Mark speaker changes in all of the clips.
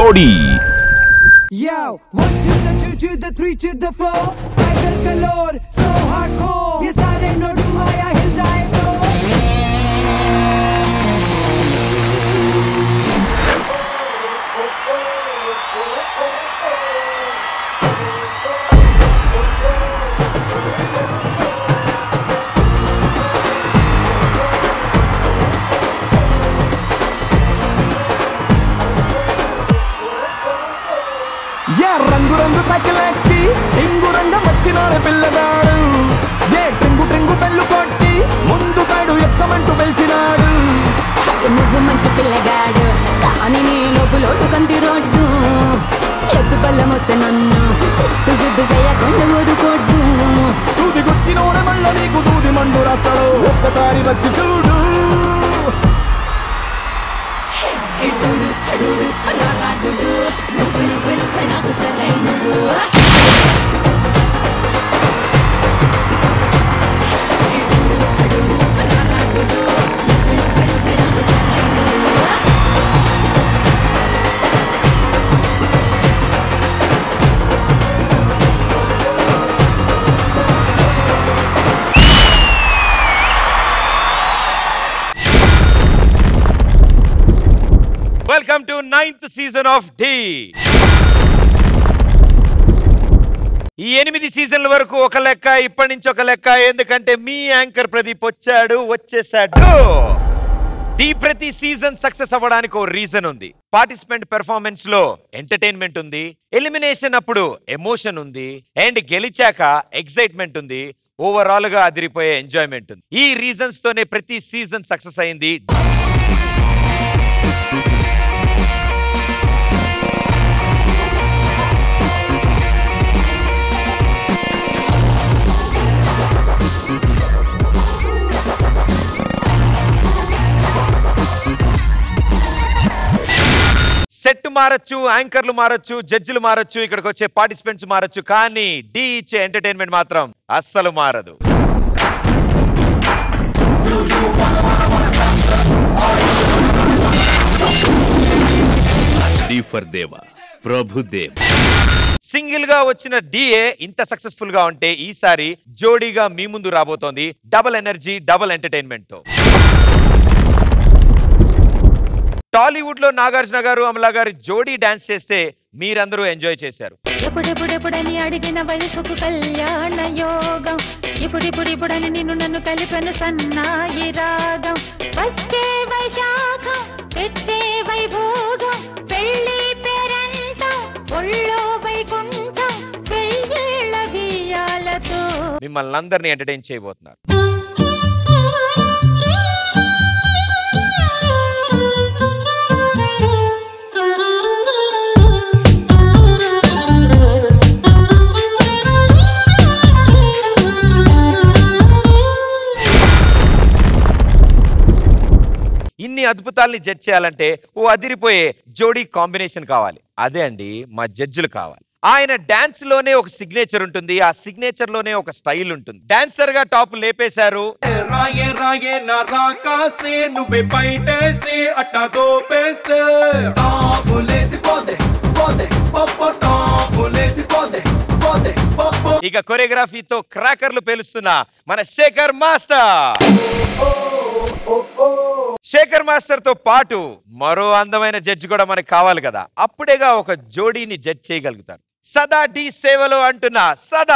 Speaker 1: జోడీ
Speaker 2: Yo, one to the two to the three to the four. Tiger galore, so hardcore. ये सारे नोडू आया हिल जाए floor.
Speaker 3: ఏ రంగు రంగు సైకిల్ ఎక్కి టింగు రంగం వచ్చినాడు పిల్లగాడు ఏ ట్రింగు ట్రింగు బెల్లు కొట్టి ముందు సైడు ఎక్కమంటూ పిలిచినాడు
Speaker 4: నువ్వు మంచి పిల్లగాడు కానీ నీ లోపు లోటు కంది రోడ్డు ఎత్తు పళ్ళం వస్తే నన్ను సిట్టు సిద్దు చేయకుండా ఊదుకోడ్డు
Speaker 3: సూది గుచ్చినోడ మళ్ళ నీకు దూది మండు రాస్తాడు ఒక్కసారి వచ్చి చూడు
Speaker 4: ఎడుడు ఎడుడు రారాడుడు నువ్వు నువ్వు నువ్వు నాకు సరైనడు ఎడుడు ఎడుడు రారాడుడు నువ్వు నువ్వు నువ్వు నాకు సరైనడు
Speaker 5: welcome to ninth season of the ఈ ఎనిమిది సీజన్ల వరకు ఒక లెక్క ఇప్పటి నుంచి ఒక లెక్క ఎందుకంటే మీ యాంకర్ ప్రదీప్ వచ్చాడు వచ్చేసాడు డి ప్రతి సీజన్ సక్సెస్ అవ్వడానికి ఓ రీజన్ ఉంది పార్టిసిపెంట్ పెర్ఫార్మెన్స్ లో ఎంటర్టైన్మెంట్ ఉంది ఎలిమినేషన్ అప్పుడు ఎమోషన్ ఉంది అండ్ గెలిచాక ఎక్సైట్మెంట్ ఉంది ఓవరాల్ గా అదిరిపోయే ఎంజాయ్మెంట్ ఉంది ఈ రీజన్స్ తోనే ప్రతి సీజన్ సక్సెస్ అయింది సెట్ మారచ్చు యాంకర్లు మారచ్చు జడ్జిలు మారచ్చు ఇక్కడికి వచ్చే పార్టిసిపెంట్స్ మారచ్చు కానీ డి ఇచ్చే ఎంటర్టైన్మెంట్ మాత్రం అస్సలు మారదు
Speaker 1: డి ఫర్ దేవ ప్రభుదేవ్
Speaker 5: సింగిల్ గా వచ్చిన డిఏ ఇంత సక్సెస్ఫుల్ గా ఉంటే ఈసారి జోడీగా మీ ముందు రాబోతోంది డబుల్ ఎనర్జీ డబుల్ ఎంటర్టైన్మెంట్ తో టాలీవుడ్ లో నాగార్జున గారు అమలా గారు జోడీ డాన్స్ చేస్తే మీరందరూ ఎంజాయ్ చేశారు
Speaker 6: ఎప్పుడెప్పుడెప్పుడని అడిగిన వయసుకు కళ్యాణ యోగం ఇప్పుడిప్పుడిప్పుడని నిన్ను నన్ను కలిపెను సన్నాయి రాగం వచ్చే వైశాఖం తెచ్చే వైభోగం పెళ్లి పేరంటం ఒళ్ళో వైకుంఠం వెయ్యేళ్ల బియ్యాలతో
Speaker 5: మిమ్మల్ని అందరినీ ఎంటర్టైన్ చేయబోతున్నారు ఇన్ని అద్భుతాల్ని జడ్జ్ చేయాలంటే ఓ అదిరిపోయే జోడీ కాంబినేషన్ కావాలి అదే అండి మా జడ్జిలు కావాలి ఆయన డాన్స్ లోనే ఒక సిగ్నేచర్ ఉంటుంది ఆ సిగ్నేచర్ లోనే ఒక స్టైల్ ఉంటుంది డాన్సర్ గా టాప్ లేపేశారు
Speaker 3: రాయే రాయే నా రాకాసే నువ్వే బయటేసి అట్టా దోపేస్తే
Speaker 5: ఇక కొరియోగ్రఫీతో క్రాకర్లు పేలుస్తున్న మన శేఖర్ మాస్టర్ శేఖర్ మాస్టర్ తో పాటు మరో అందమైన జడ్జి కూడా మనకు కావాలి కదా అప్పుడేగా ఒక జోడీని జడ్జ్ చేయగలుగుతారు సదా డి సేవలో అంటున్న సదా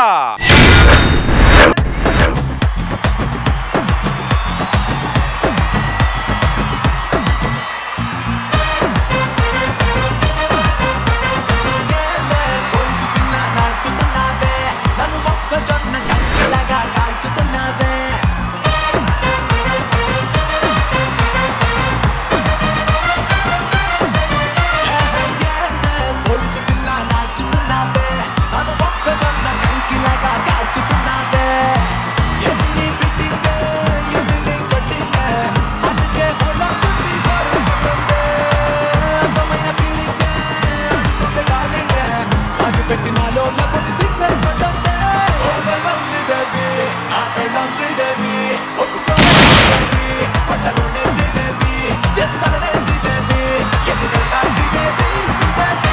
Speaker 3: శ్రీదేవి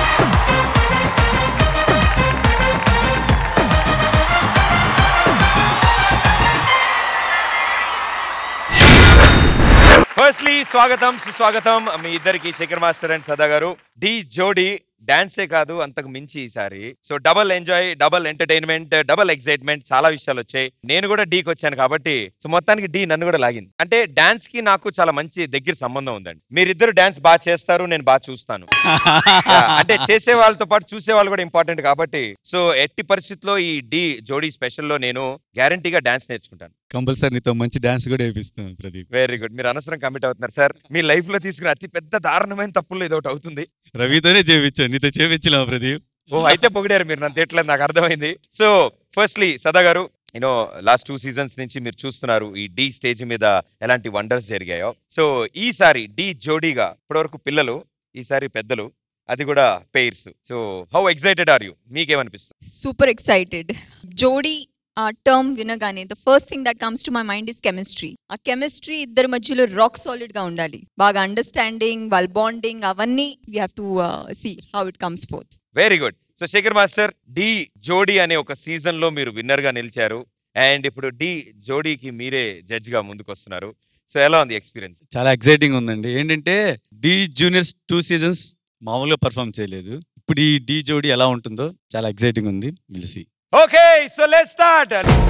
Speaker 5: మళ్ళీ స్వాగతం సుస్వాగతం మీ ఇద్దరికి శేఖర్ మాస్టర్ అండ్ సదా గారు డి జోడి డాన్సే కాదు అంతకు మించి ఈసారి so double enjoy double entertainment double excitement చాలా విషయాలు వచ్చాయి నేను కూడా డీకి వచ్చాను కాబట్టి సో మొత్తానికి డి నన్ను కూడా లాగింది అంటే డాన్స్ కి నాకు చాలా మంచి దగ్గర సంబంధం ఉందండి మీరిద్దరు డాన్స్ బాగా చేస్తారు నేను బాగా చూస్తాను Yeah, అంటే చేసే వాళ్ళతో పాటు చూసే వాళ్ళు కూడా ఇంపార్టెంట్ కాబట్టి సో ఎట్టి పరిస్థితుల్లో ఈ డి జోడీ స్పెషల్ లో నేను గ్యారంటీగా డాన్స్ నేర్చుకుంటాను
Speaker 7: కంపల్సరీ నీతో మంచి డాన్స్ కూడా వేపిస్తాను ప్రదీప్
Speaker 5: వెరీ గుడ్ మీరు అనవసరం కమిట్ అవుతున్నారు సార్ మీ లైఫ్ లో తీసుకునే అతి పెద్ద దారుణమైన తప్పుల్లో ఇది ఒకటి అవుతుంది
Speaker 7: రవితోనే చేపించాను నీతో చేపించలేము ప్రదీప్
Speaker 5: ఓ అయితే పొగిడారు మీరు నన్ను తిట్టలేదు నాకు అర్థమైంది సో ఫస్ట్లీ సదా గారు యూనో లాస్ట్ టూ సీజన్స్ నుంచి మీరు చూస్తున్నారు ఈ డి స్టేజ్ మీద ఎలాంటి వండర్స్ జరిగాయో సో ఈసారి డి జోడీగా ఇప్పటివరకు పిల్లలు ఈసారి పెద్దలు అది కూడా pairs so how excited are you మీకేమనిపిస్తుంది
Speaker 8: సూపర్ ఎక్సైటెడ్ జోడీ ఆ టర్మ్ వినగానే the first thing that comes to my mind is chemistry ఆ కెమిస్ట్రీ ఇద్దరి మధ్యలో రాక్ సాలిడ్ గా ఉండాలి బాగా అండర్స్టాండింగ్ వాళ్ళ బాండింగ్ అవన్నీ we have to see how it comes forth
Speaker 5: very good so Shekhar master the జోడీ అనే ఒక సీజన్ లో మీరు విన్నర్ గా నిలిచారు అండ్ ఇప్పుడు డి జోడీకి మీరే జడ్జ్ గా ముందుకు వస్తున్నారు సో ఎలా ఉంది ఎక్స్పీరియన్స్
Speaker 7: చాలా ఎక్సైటింగ్ ఉందండి ఏంటంటే డి జూనియర్స్ టూ సీజన్స్ మామూలుగా పర్ఫామ్ చేయలేదు ఇప్పుడు ఈ డి జోడి ఎలా ఉంటుందో చాలా ఎక్సైటింగ్ ఉంది మిలిసి
Speaker 5: okay so let start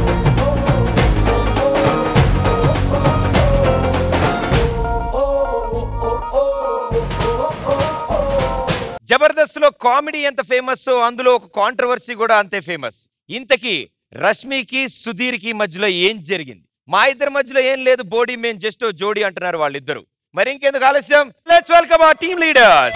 Speaker 5: Jabardasth లో కామెడీ ఎంత ఫేమస్ అందులో ఒక కాంట్రవర్సీ కూడా అంతే ఫేమస్ ఇంతకీ రష్మికి సుధీర్కి మధ్యలో ఏం జరిగింది మా ఇద్దరి మధ్యలో ఏం లేదు బోడీ మేం జస్ట్ జోడీ అంటున్నారు వాళ్ళిద్దరు మరి ఇంకెందుకు ఆలస్యం let's welcome our team leader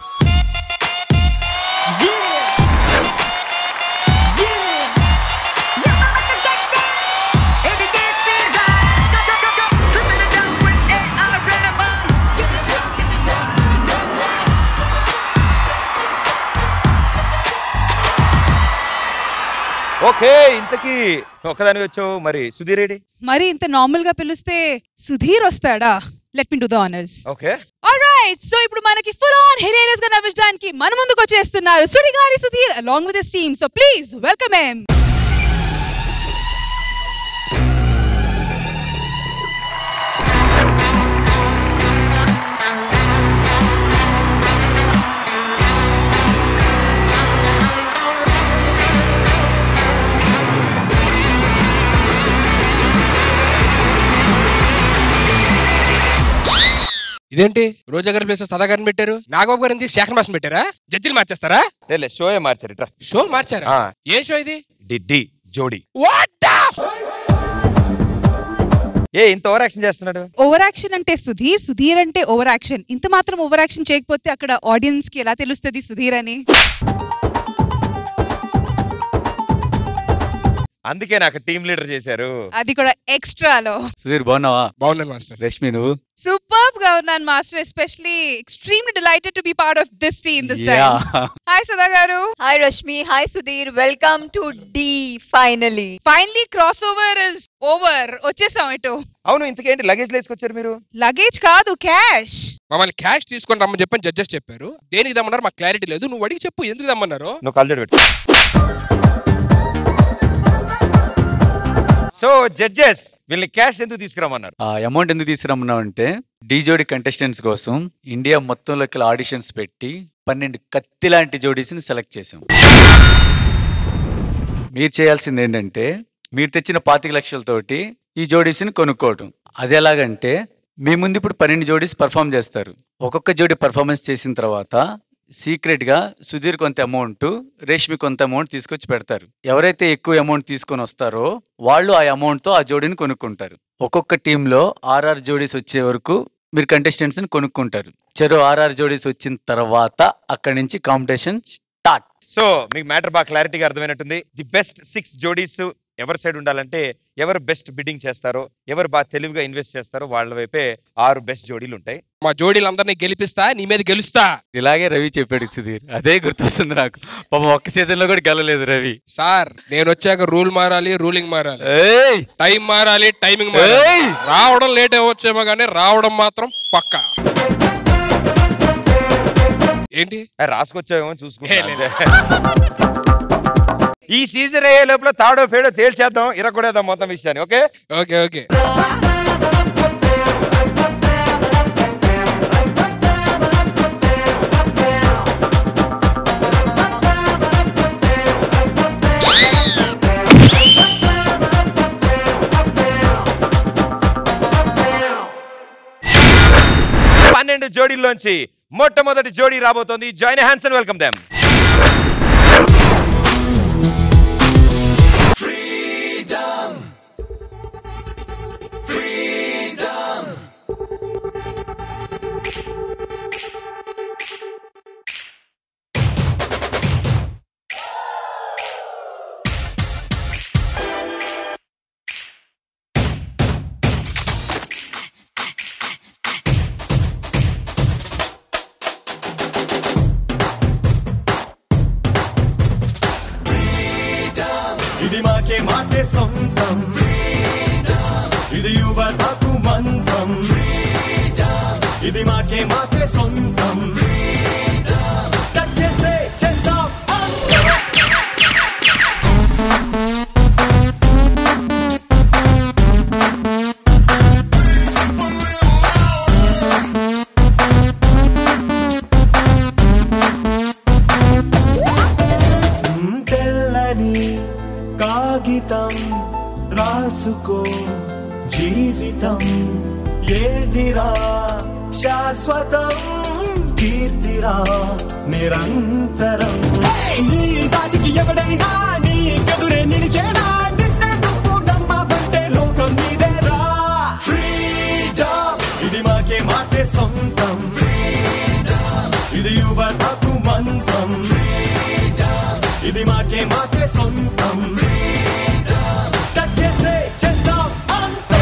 Speaker 5: okay ఇంతకీ ఒకదాని వచ్చావు మరి సుధీర్ రెడ్డి
Speaker 9: మరి ఇంత నార్మల్ గా పిలిస్తే సుధీర్ వస్తాడా let me do the honours
Speaker 5: okay
Speaker 9: alright so ఇప్పుడు మనకి ఫుల్ ఆన్ హిలేరియస్ గా నవ్వించడానికి మన ముందుకు వచ్చేస్తున్నారు Sudigali Sudheer along with his team so please welcome him
Speaker 10: ఇదేంటి రోజా గారి ప్లేస్ సదా గారిని పెట్టారు నాగబాబు గారిని తీసి శేఖర్ మాస్టర్ పెట్టారా జడ్జిలు మార్చేస్తారా
Speaker 5: లే షోయే మార్చారు ఇట్రా
Speaker 10: షో మార్చారా
Speaker 5: ఆ.
Speaker 10: ఏ షో ఇది
Speaker 5: డి డి జోడీ
Speaker 10: వాట్
Speaker 5: ఏ ఇంత ఓవర్ యాక్షన్ చేస్తున్నాడు
Speaker 9: ఓవర్ యాక్షన్ అంటే సుధీర్ సుధీర్ అంటే ఓవర్ యాక్షన్ ఇంత మాత్రం ఓవర్ యాక్షన్ చేయకపోతే అక్కడ ఆడియన్స్ కి ఎలా తెలుస్తుంది సుధీర్ అని
Speaker 5: అందుకే నాకు టీమ్ లీడర్ చేశారు
Speaker 9: అది కూడా ఎక్స్ట్రాలో
Speaker 7: సుధీర్ బాగున్నావా
Speaker 10: బాగున్నాను మాస్టర్
Speaker 7: రష్మి నువ్వు
Speaker 9: సూపర్ గా ఉన్నాను master especially extremely delighted to be part of this team this time
Speaker 7: Yeah.
Speaker 9: Hi Sada గారు
Speaker 8: hi Rashmi hi Sudheer welcome to the finally
Speaker 9: finally cross over is over వచ్చేసాం ఇటు
Speaker 5: అవును ఇంతకేంటి లగేజ్ వేసుకొచ్చారు మీరు
Speaker 9: లగేజ్ కాదు క్యాష్
Speaker 10: మమ్మల్ని క్యాష్ తీసుకొని రమ్మని చెప్పని జడ్జెస్ చెప్పారు దేనికి దమ్మన్నారు మాకు క్లారిటీ లేదు నువ్వు అడిగి చెప్పు ఎందుకు దమ్మన్నారు
Speaker 5: నువ్వు కలజోడు పెట్టు సో జడ్జెస్ వీళ్ళని క్యాష్ ఎందుకు తీసుకురమ్మన్నారు
Speaker 7: ఆ అమౌంట్ ఎందుకు తీసుకురమ్మన్నావు అంటే డి జోడి కంటెస్టెంట్స్ కోసం ఇండియా మొత్తంలోకి ఆడిషన్స్ పెట్టి పన్నెండు కత్తి లాంటి జోడీస్ని సెలెక్ట్ చేసాం మీరు చేయాల్సింది ఏంటంటే మీరు తెచ్చిన పాతిక లక్షలతోటి ఈ జోడీస్ని కొనుక్కోవటం అది ఎలాగంటే మీ ముందు ఇప్పుడు పన్నెండు జోడీస్ పర్ఫామ్ చేస్తారు ఒక్కొక్క జోడీ పర్ఫార్మెన్స్ చేసిన తర్వాత సీక్రెట్ గా సుధీర్ కొంత అమౌంట్ రేష్మి కొంత అమౌంట్ తీసుకొచ్చి పెడతారు ఎవరైతే ఎక్కువ అమౌంట్ తీసుకొని వస్తారో వాళ్ళు ఆ అమౌంట్ తో ఆ జోడీని కొనుక్కుంటారు ఒక్కొక్క టీంలో ఆర్ఆర్ జోడీస్ వచ్చే వరకు మీరు కంటెస్టెంట్స్ ని కొనుక్కుంటారు చెరో ఆర్ఆర్ జోడీస్ వచ్చిన తర్వాత అక్కడి నుంచి కాంపిటీషన్ స్టార్ట్
Speaker 5: సో మీకు మ్యాటర్ బాగా క్లారిటీగా అర్థమైనట్టుంది ది బెస్ట్ సిక్స్ జోడీస్ ఎవరి సైడ్ ఉండాలంటే ఎవరు బెస్ట్ బిడ్డింగ్ చేస్తారో ఎవరు బాగా తెలివిగా ఇన్వెస్ట్ చేస్తారో వాళ్ళ వైపే ఆరు బెస్ట్ జోడీలు ఉంటాయి
Speaker 10: మా జోడీలందరినీ గెలిపిస్తా నీ మీద గెలుస్తా
Speaker 7: ఇలాగే రవి చెప్పాడు సుధీర్ అదే గుర్తొస్తుంది నాకు పాపం ఒక్క సీజన్ లో కూడా గెలలేదు రవి
Speaker 10: సార్ నేను వచ్చాక రూల్ మారాలి రూలింగ్ మారాలి
Speaker 7: ఏయ్
Speaker 10: టైం మారాలి టైమింగ్ మారాలి
Speaker 7: ఏయ్!
Speaker 10: రావడం లేట్ అవ్వచ్చేమో కానీ రావడం మాత్రం పక్కా ఏంటి
Speaker 5: ఆ, రాసుకొచ్చావేమో
Speaker 10: ఏ,
Speaker 5: చూసుకుంటా
Speaker 10: లేదు.
Speaker 5: ఈ సీజన్ అయ్యే లోపల తాడో పేడో తేల్చేద్దాం ఇరగొడేద్దాం మొత్తం విషయాన్ని ఓకే
Speaker 10: ఓకే ఓకే
Speaker 5: పన్నెండు జోడీల్లోంచి మొట్టమొదటి జోడీ రాబోతోంది జాయిన్ హ్యాన్సన్ వెల్కమ్ దెమ్
Speaker 3: ఇది మాకే మాకే సొంతం ఇది యువతకు మంత్రం ఇది మాకే మాకే సొంతం టచ్ చేస్తే చేస్తాం తెల్లని కాగితం రాసుకో జీవితం ఏదిరా శాశ్వతం కీర్తిరా నిరంతరం నీ దాటికి ఎవడైనా నీ ఎదురే నిలిచేనా నిన్నే నువ్వు నమ్మవంటే లోకం నీదేరా ఫ్రీడమ్ ఇది మాకే మాకే సొంతం ఇది యువతకు మంత్రం ఇది మాకే మాకే సొంతం టచ్ చేస్తే చేస్తాం అంతే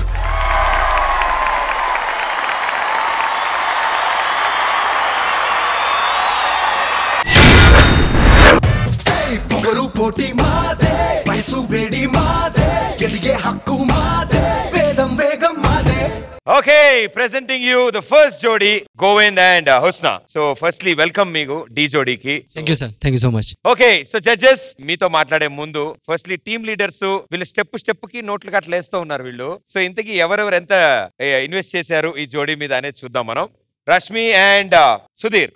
Speaker 3: పొగరు పోటీ మాదే వయసు వేడి మాదే ఎదిగే హక్కు మాదే వేదం వేగం మాదే
Speaker 5: okay presenting you the first జోడీ Govind and Husna so firstly welcome మీకు డి జోడీకి
Speaker 11: thank you sir thank you so much
Speaker 5: okay so judges మీతో మాట్లాడే ముందు ఫస్ట్లీ టీమ్ లీడర్స్ వీళ్ళు స్టెప్ స్టెప్ కి నోట్లు గట్ల వేస్తూ ఉన్నారు వీళ్ళు సో ఇంతకీ ఎవరెవరు ఎంత ఇన్వెస్ట్ చేశారు ఈ జోడీ మీద అనేది చూద్దాం మనం రష్మి అండ్ సుధీర్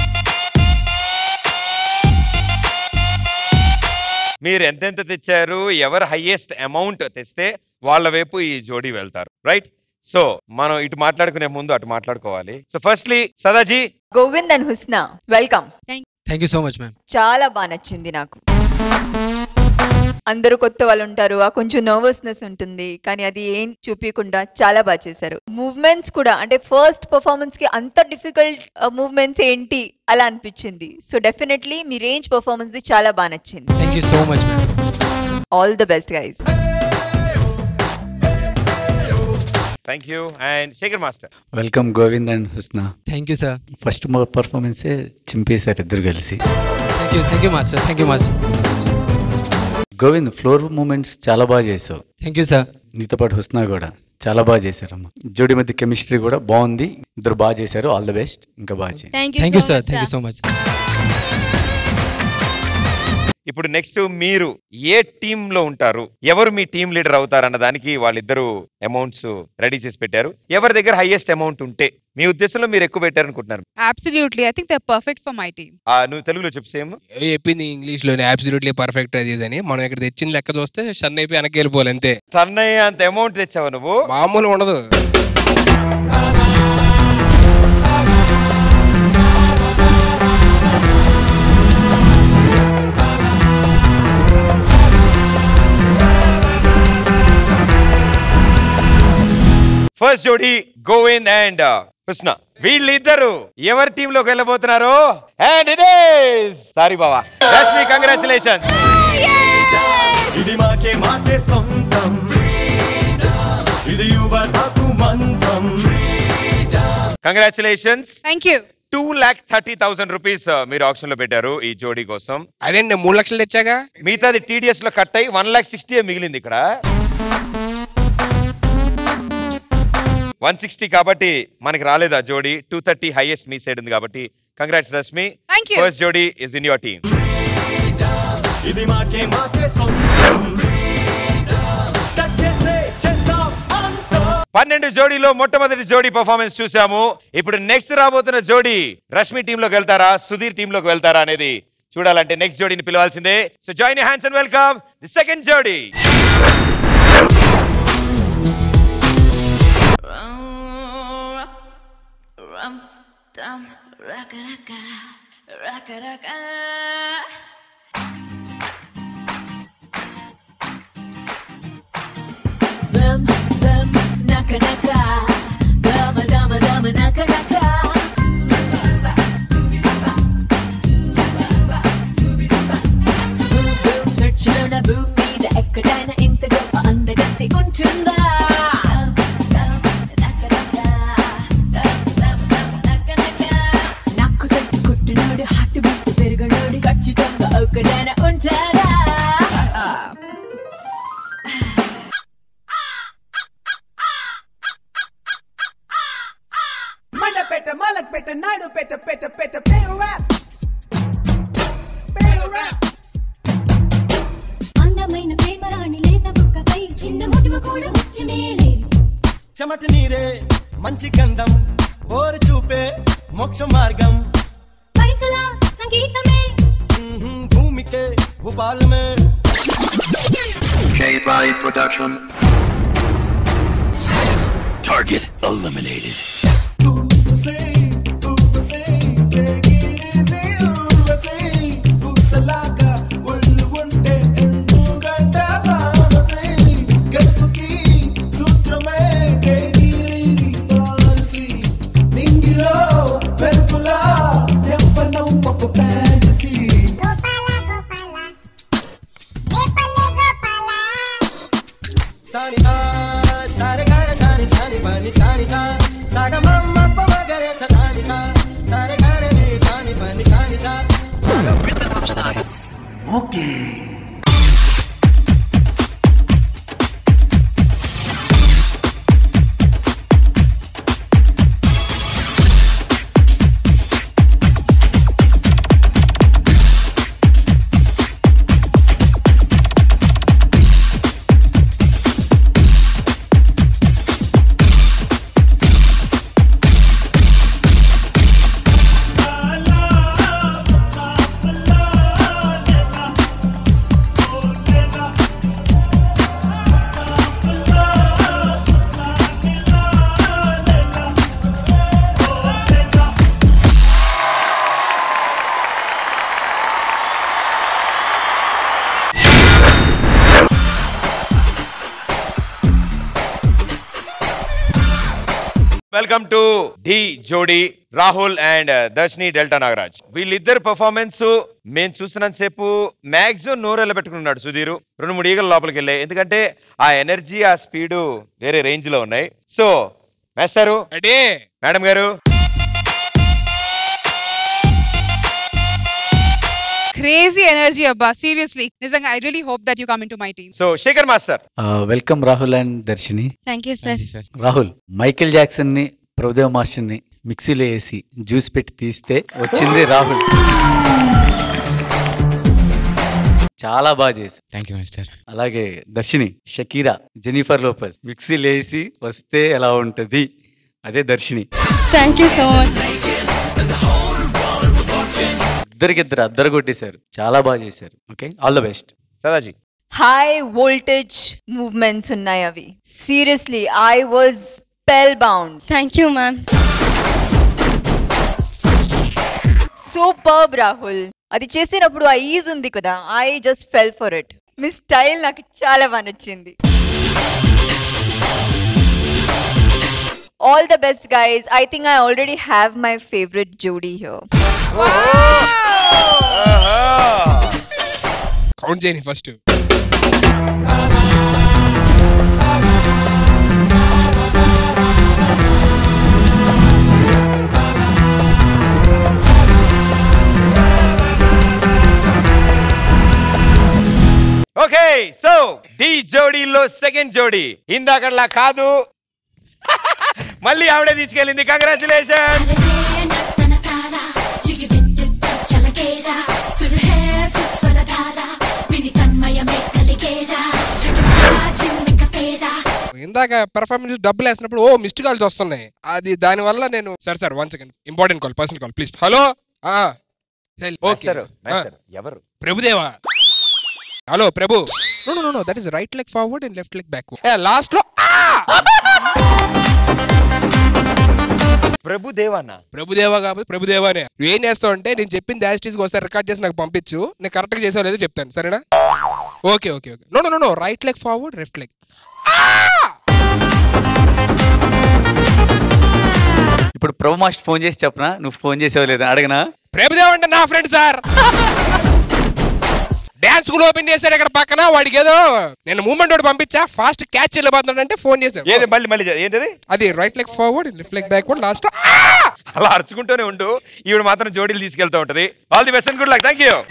Speaker 5: మీరు ఎంతెంత తెచ్చారు ఎవరు హైయెస్ట్ అమౌంట్ తెస్తే వాళ్ళ వైపు ఈ జోడీ వెళ్తారు రైట్ సో మనం ఇటు మాట్లాడుకునే ముందు అటు మాట్లాడుకోవాలి so firstly Sadaji
Speaker 8: Govind and Husna welcome
Speaker 11: thank you so much ma'am
Speaker 8: చాలా బాగా నచ్చింది నాకు అందరూ కొత్త వాళ్ళు ఉంటారు ఆ కొంచెం నర్వస్నెస్ ఉంటుంది కానీ అది ఏం చూపించకుండా చాలా బాగా చేశారు మూవ్మెంట్స్ కూడా అంటే ఫస్ట్ పర్ఫార్మెన్స్ కి అంత డిఫికల్ట్ మూవ్మెంట్స్ ఏంటి అలా అనిపించింది సో డెఫినెట్లీ మీ రేంజ్ పర్ఫార్మెన్స్ ది చాలా బాగా నచ్చింది
Speaker 11: thank you so much ma'am
Speaker 8: all the best guys
Speaker 5: thank you and Shekhar master
Speaker 7: welcome Govind and Husna
Speaker 11: thank you sir
Speaker 7: first పర్ఫార్మెన్సే చింపేశారు ఇద్దరు కలిసి
Speaker 11: thank you thank you master thank you master
Speaker 7: Govind floor movements చాలా బాగా చేసావు
Speaker 11: థ్యాంక్ యూ సార్
Speaker 7: నీతో పాటు హుస్నా కూడా చాలా బాగా చేశారమ్మా జోడి మధ్య కెమిస్ట్రీ కూడా బాగుంది ఇద్దరు బాగా చేశారు ఆల్ ద బెస్ట్ ఇంకా బాగా చేయండి
Speaker 11: thank you sir thank you so much
Speaker 5: ఇప్పుడు నెక్స్ట్ మీరు ఏ టీమ్ లో ఉంటారు ఎవరు మీ టీం లీడర్ అవుతారు అన్న దానికి వాళ్ళిద్దరు అమౌంట్స్ రెడీ చేసి పెట్టారు ఎవరి దగ్గర హైయెస్ట్ అమౌంట్ ఉంటే మీ ఉద్దేశంలో మీరు ఎక్కువ పెట్టారు అనుకుంటున్నారు
Speaker 9: absolutely I think they perfect for my team
Speaker 5: ఆ, నువ్వు తెలుగులో చెప్పు సేమ్
Speaker 10: ఏదో చెప్పింది ఇంగ్లీష్ లోనే అబ్సల్యూట్లీ పర్ఫెక్ట్ అది ఇది అని మనం ఇక్కడ తెచ్చిన లెక్క చూస్తే షన్ అయిపోయి వెనక్కి వెళ్ళిపోవాలి అంతే
Speaker 5: సన్నయ్య అంత అమౌంట్ తెచ్చావు నువ్వు
Speaker 10: మామూలు ఉండదు
Speaker 5: ఫస్ట్ జోడి గోవింద్ అండ్ కృష్ణ వీళ్ళిద్దరు ఎవరి టీమ్ లోకి వెళ్ళబోతున్నారు అండ్ ఇట్ ఈస్ సారీ బావా రష్మి కంగ్రాచులేషన్
Speaker 3: ఇది మాకే మాకే సొంతం ఇది యువతకు మంత్రం
Speaker 5: congratulations
Speaker 9: thank you
Speaker 5: two lakh thirty thousand rupees మీరు ఆప్షన్ లో పెట్టారు ఈ జోడీ కోసం
Speaker 10: అదే నేను మూడు లక్షలు తెచ్చాగా
Speaker 5: మిగతాది టీడీఎస్ లో కట్ అయ్యి వన్ ల్యాక్ సిక్స్టీ మిగిలింది ఇక్కడ వన్ సిక్స్టీ కాబట్టి మనకి రాలేదు ఆ జోడీ టూ థర్టీ హైయెస్ట్ మీ సైడ్ ఉంది కాబట్టి congrats Rashmi
Speaker 9: Thank you.
Speaker 5: First జోడీ ఇస్ ఇన్ యువర్ టీమ్
Speaker 3: ఇది మాకే మాకే సొంతం టచ్ చేస్తే చేస్తాం అంతా
Speaker 5: పన్నెండు జోడీలో మొట్టమొదటి జోడీ పర్ఫార్మెన్స్ చూసాము ఇప్పుడు నెక్స్ట్ రాబోతున్న జోడీ రష్మి టీమ్ లోకి వెళ్తారా సుధీర్ టీమ్ లోకి వెళ్తారా అనేది చూడాలంటే నెక్స్ట్ జోడీని పిలవాల్సిందే so join hands and welcome the second జోడీ
Speaker 12: bam, raka raka, raka raka.
Speaker 13: Bam, bam, naka naka. Dama, dama, dama, naka naka. Boom, boom, search లోన భూమి మీద ఎక్కడైనా ఇంత గొప్ప అందగత్తి ఉంటుందా నాకు సట్టు కొట్టినోడు హార్ట్ బీట్ పెరగనోడు ఖచ్చితంగా ఒక్కడైనా ఉంటాడా
Speaker 2: మండపేట మలక్పేట నాయుడుపేట పేట పేట పేరు ర్యాప్ పేరు ర్యాప్
Speaker 13: అందమైన ప్రేమరాణి లేత బుక్కపై చిన్న ముటిమ కూడా ముఖ్యమేలే
Speaker 14: చెమట నీరే మంచి గంధం ఓరు చూపే మోక్ష మార్గం
Speaker 13: పైసల సంగీతమే
Speaker 14: మ్మ్, భూమికే భూపాలమే
Speaker 15: K-Body Production. Target eliminated.
Speaker 14: సాని ఆ సారే గార సాని సాని పని సాని సా సాగ మమ్మ పమ గరే స సాని సా సారే గార రే సాని పని సాని సా Rhythm of the night. Okay.
Speaker 5: Welcome to D జోడి రాహుల్ అండ్ దర్శిని డెల్టా నాగరాజ్ వీళ్ళిద్దరు పర్ఫార్మెన్స్ మేము చూస్తున్నంత సేపు మ్యాక్సిమం నోరెళ్ళ పెట్టుకున్నాడు సుధీర్ రెండు మూడు ఈగలు లోపలికి వెళ్ళాయి ఎందుకంటే ఆ ఎనర్జీ ఆ స్పీడ్ వేరే రేంజ్ లో ఉన్నాయి సో మేస్టారు మేడం గారు
Speaker 9: క్రేజీ ఎనర్జీ అబ్బా సీరియస్లీ నిజంగా I really hope that you come into my team
Speaker 5: so Shekhar master
Speaker 7: welcome Rahul and Darshini
Speaker 9: thank you sir
Speaker 7: Rahul Michael Jackson ని ప్రభుదేవ్ మాస్టర్ ని మిక్సీలో వేసి జ్యూస్ పెట్టి తీస్తే వచ్చింది రాహుల్ చాలా బాగా చేసి
Speaker 11: థ్యాంక్ యూ మాస్టర్
Speaker 7: అలాగే దర్శిని షకీరా జెనిఫర్ లోపస్ మిక్సీలో వేసి వస్తే ఎలా ఉంటది అదే Darshini
Speaker 9: thank you so much
Speaker 7: ఇద్దరికిద్దరు అద్దరు కొట్టేశారు చాలా బాగా చేశారు okay all the best
Speaker 5: Sadaji
Speaker 8: high voltage movements ఉన్నాయి అవి seriously I was spellbound thank you ma'am superb Rahul అది చేసేటప్పుడు ఆ ఈజ్ ఉంది కదా I just fell for it మీ స్టైల్ నాకు చాలా బాగా నచ్చింది all the best guys I think I already have my favourite జోడీ హియర్
Speaker 10: కౌంట్ చేయని ఫస్ట్
Speaker 5: ఓకే సో డి జోడీలో సెకండ్ జోడీ ఇందాకట్లా కాదు మళ్ళీ ఆవిడే తీసుకెళ్ళింది కంగ్రాచులేషన్
Speaker 13: చలకేరా సురహే సుస్వరధారా విని తన్మయమే కలిగేరా శకతారా జిమ్మికతేరా
Speaker 10: ఇందాక పెర్ఫార్మెన్స్ డబ్బులు వేసినప్పుడు ఓ మిస్డ్ కాల్స్ వస్తున్నాయి అది దాని వల్ల నేను sir sir one second important call personal call please hello okay
Speaker 5: master, master, ఎవరు
Speaker 10: Prabhudeva hello Prabhu no no no that is right leg forward and left leg back last లో
Speaker 5: ప్రభుదేవానా
Speaker 10: ప్రభుదేవా కాబట్టి ప్రభుదేవానే నువ్వు ఏం చేస్తావు అంటే నేను చెప్పింది యాస్టీస్ ఒకసారి రికార్డ్ చేసి నాకు పంపించు నేను కరెక్ట్ గా చేసావు లేదో చెప్తాను సరేనా okay okay okay no no no right leg forward left leg
Speaker 7: ఇప్పుడు ప్రభు మాస్టర్ ఫోన్ చేసి చెప్పనా నువ్వు ఫోన్ చేసావు లేదా అడగనా
Speaker 10: ప్రభుదేవ అంటే నా friend sir dance school open చేశాడు ఇక్కడ పక్కన వాడికి ఏదో నేను మూమెంట్ ఒకటి పంపించా ఫాస్ట్ క్యాచ్ వెళ్ళిపోతున్నాడు అంటే ఫోన్ చేశాడు
Speaker 5: ఏది మళ్ళీ మళ్ళీ చే- ఏంటది
Speaker 10: అది right leg forward left leg backward last
Speaker 5: అలా అరుచుకుంటూనే ఉండు ఈవిడ మాత్రం జోడీలు తీసుకెళ్తూ ఉంటది all the best and good luck thank you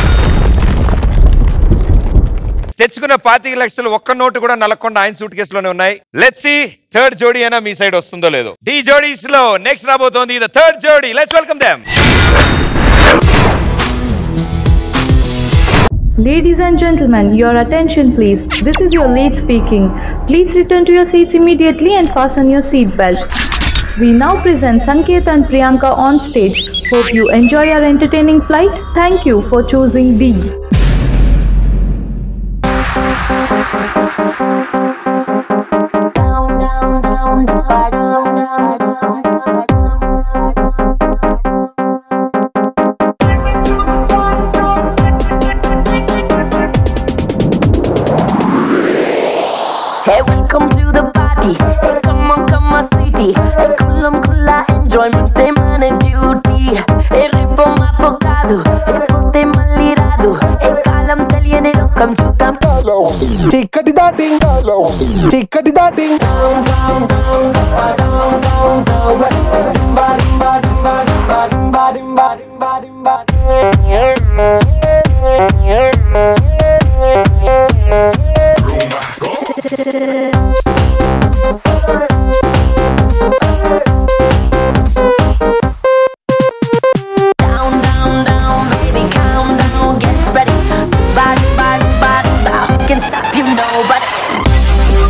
Speaker 5: తెచ్చుకున్న పాతిక లక్షలు ఒక్క నోటు కూడా నలకొండ ఆయన సూట్ కేసులోనే ఉన్నాయి లెట్స్ సి థర్డ్ జోడీ అయినా మీ సైడ్ వస్తుందో లేదో డి జోడీస్ లో నెక్స్ట్ రాబోతోంది ద థర్డ్ జోడీ let's welcome them
Speaker 16: Ladies and gentlemen, your attention please. This is your lead speaking. Please return to your seats immediately and fasten your seat belts. We now present Sanket and Priyanka on stage. Hope you enjoy your entertaining flight. Thank you for choosing D.
Speaker 13: Hey, welcome to the party. Hey, come on, come on, sweetie. Hey, kulam kula enjoyment day man and duty. Hey, ripo mapokadu. Hey, pote maliradu. Hey, kalam తెలియని లోకం చూద్దాం
Speaker 17: Tickety da ding dong, tickety da ding down, down, down, down, down, down, Dimba, dimba, dimba, dimba, dimba, dimba, dimba, dimba.
Speaker 13: Down, down, down, baby, calm down, get ready. Body, body, body, body. Who can stop you? Nobody.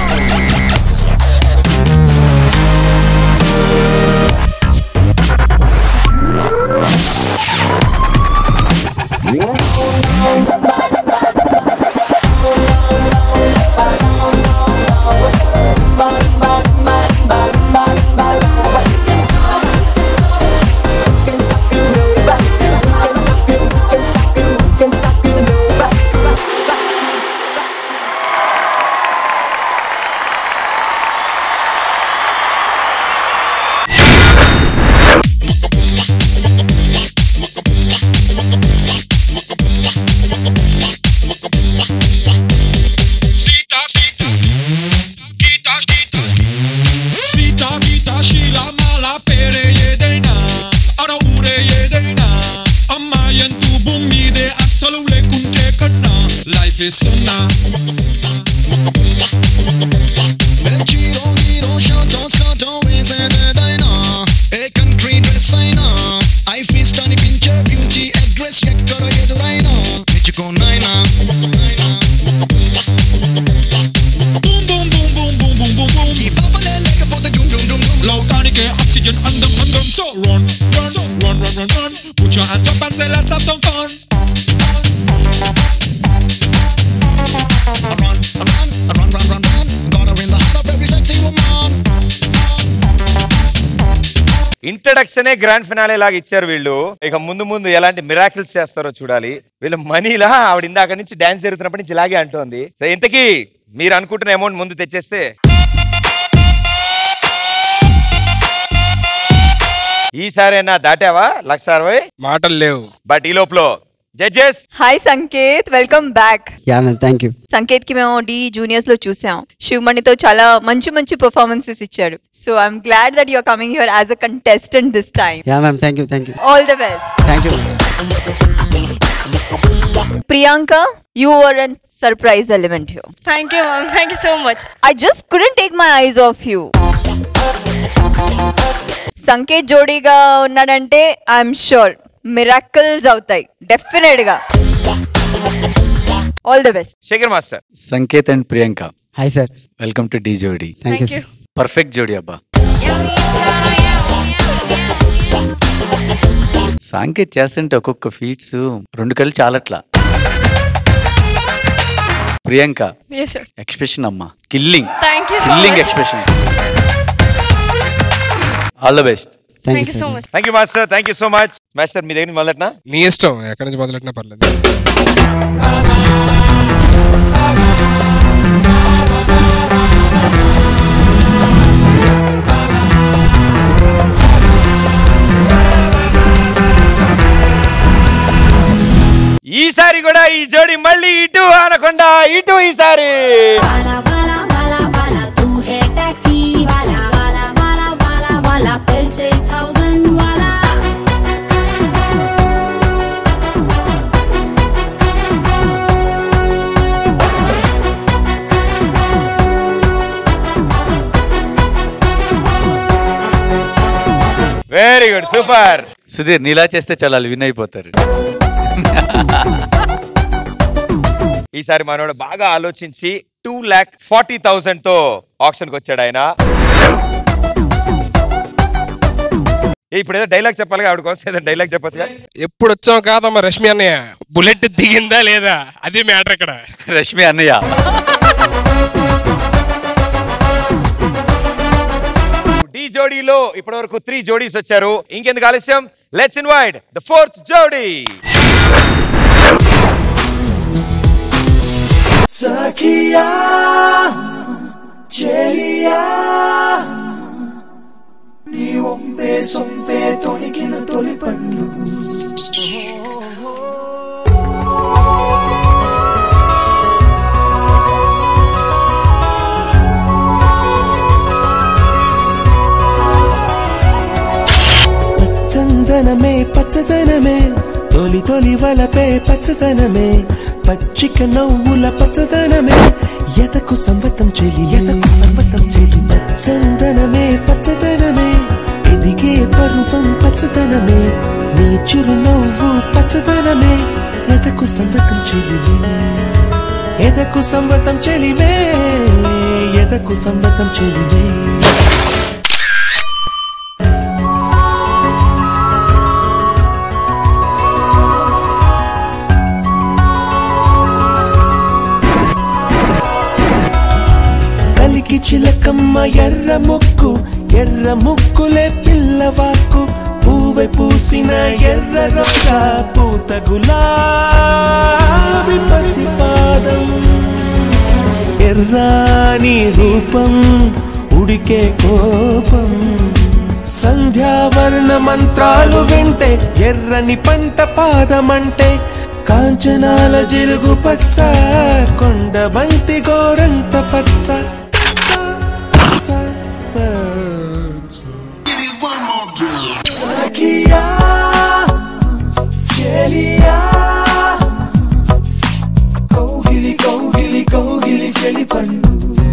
Speaker 18: Sita గీత శీలమాల పేరే ఏదైనా అర ఊరే ఏదైనా అమ్మాయంతూ భూమి మీదే అస్సలు లేకుంటే కన్నా లైఫ్ ఇస్ సున్నా చీరో గీరో షాటో స్కాటో వేసేదేదైనా ఏ కంట్రీ డ్రెస్ అయినా ఐ ఫీస్ట్ అనిపించే బ్యూటీ అడ్రస్ ఎక్కడ ఎదురైనా మెచ్చుకోనైనా boom boom boom boom boom boom boom boom ఈ పాపలే లేకపోతే జుమ్ జుమ్ జుమ్ జుమ్ లోకానికే ఆక్సిజన్ అందం అందం so run run so run run run run put your hands up and say let's have some fun run run run run run run gotta win the heart of every sexy woman
Speaker 5: ఇంట్రడక్షనే grand finale లాగా ఇచ్చారు వీళ్ళు ఇక ముందు ముందు ఎలాంటి miracles చేస్తారో చూడాలి వీళ్ళ మనీలా ఆవిడ ఇందాక నుంచి డాన్స్ జరుగుతున్నప్పటి నుంచి ఇలాగే అంటోంది సో ఇంతకీ మీరు అనుకుంటున్న అమౌంట్ ముందు తెచ్చేస్తే ఈసారైనా దాటావా లక్ష అరవై
Speaker 10: మాటలు లేవు
Speaker 5: బట్ ఈ లోపల judges
Speaker 8: hi Sanket welcome back
Speaker 11: ya ma'am thank you
Speaker 8: Sanket కి మేము డి జూనియర్స్ లో చూసాం శివమణితో చాలా మంచి మంచి పర్ఫార్మెన్సెస్ ఇచ్చాడు so I'm glad that you're coming here as a contestant this time
Speaker 11: ya ma'am thank you thank you
Speaker 8: all the best
Speaker 11: thank you
Speaker 8: Priyanka you were a surprise element here.
Speaker 19: Thank you, ma'am. Thank you so much.
Speaker 8: I just couldn't take my eyes off you. Sanket జోడీగా ఉన్నాడంటే I'm sure miracles అవుతాయి definite గా all the best
Speaker 5: Shekhar master
Speaker 7: Sanket and Priyanka
Speaker 11: hi sir
Speaker 7: welcome to D Jodi
Speaker 11: Thank you, Thank
Speaker 7: perfect జోడి అబ్బా సాంకేత్ చేస్తుంటే ఒక్కొక్క feats రెండు కళ్ళు చాలట్లా ప్రియాంక
Speaker 19: Yes, sir.
Speaker 7: ఎక్స్ప్రెషన్ అమ్మా killing
Speaker 19: Thank you so
Speaker 7: killing
Speaker 19: much.
Speaker 7: Expression all the best
Speaker 19: Thank you so much.
Speaker 5: Thank you master thank you so much master మీ దగ్గర నుంచి మొదలెట్నా
Speaker 10: నీ ఇష్టం ఎక్కడి నుంచి మొదలెట్టినా పర్లేదు
Speaker 5: ఈసారి కూడా ఈ జోడి మళ్ళీ ఇటు అనకుండా ఇటు ఈసారి
Speaker 12: तू है टैक्सी वाला वाला वाला वाला वाला पेल्चे थाउजेंड वाला
Speaker 5: వెరీ గుడ్ సూపర్
Speaker 7: సుధీర్ నీలా చేస్తే చాలా విన్ అయిపోతారు
Speaker 5: ఈసారి మనోడు బాగా ఆలోచించి టూ ల్యాక్ ఫార్టీ థౌసండ్ తో ఆప్షన్ కి వచ్చాడు ఆయన ఏ, ఇప్పుడు ఏదో డైలాగ్ చెప్పాలి ఆవిడ కోసం ఏదో డైలాగ్ చెప్పొచ్చుగా
Speaker 10: ఎప్పుడు వచ్చాం కాదమ్మా రష్మి అన్నయ్య బుల్లెట్ దిగిందా లేదా అది మ్యాటర్ ఇక్కడ
Speaker 7: రష్మి అన్నయ్య
Speaker 5: డి జోడీలో ఇప్పటి వరకు త్రీ జోడీస్ వచ్చారు ఇంకెందుకు ఆలస్యం లెట్స్ ఇన్వైట్ ద ఫోర్త్ జోడీ
Speaker 14: సఖియా చెలియా నీ ఒంపే సొంపే తొణికిన తొలి పన్ను చందనమే పచ్చదనమే తొలి తొలి వలపే పచ్చదనమే పచ్చిక నవ్వుల పచ్చదనమే ఎతకు సంవతం చెలి ఎతకు సంవతం చెలి చందనమే పచ్చదనమే ఎదిగే పరువం పచ్చదనమే నీ చిరునవ్వు పచ్చదనమే ఎదకు సంవతం చెలివే ఎదకు సంవతం చెలివే ఎదకు సంవతం చెలివే కలికి చిలకమ్మ ఎర్ర ముక్కు ఎర్ర ముక్కులే పిల్లవాకు పూవె పూసిన ఎర్ర రొక్క పూత గులాబి పసిపాదం ఎర్రాని రూపం ఉడికే కోపం సంధ్యావర్ణ మంత్రాలు వింటే ఎర్రని పంట పాదమంటే కాంచనాల జిలుగు పచ్చ కొండ బంతి గోరంత పచ్చ పచ్చ, పచ్చ. సఖియా, చెలియా, కౌగిలి కౌగిలి కౌగిలి చెలి పండు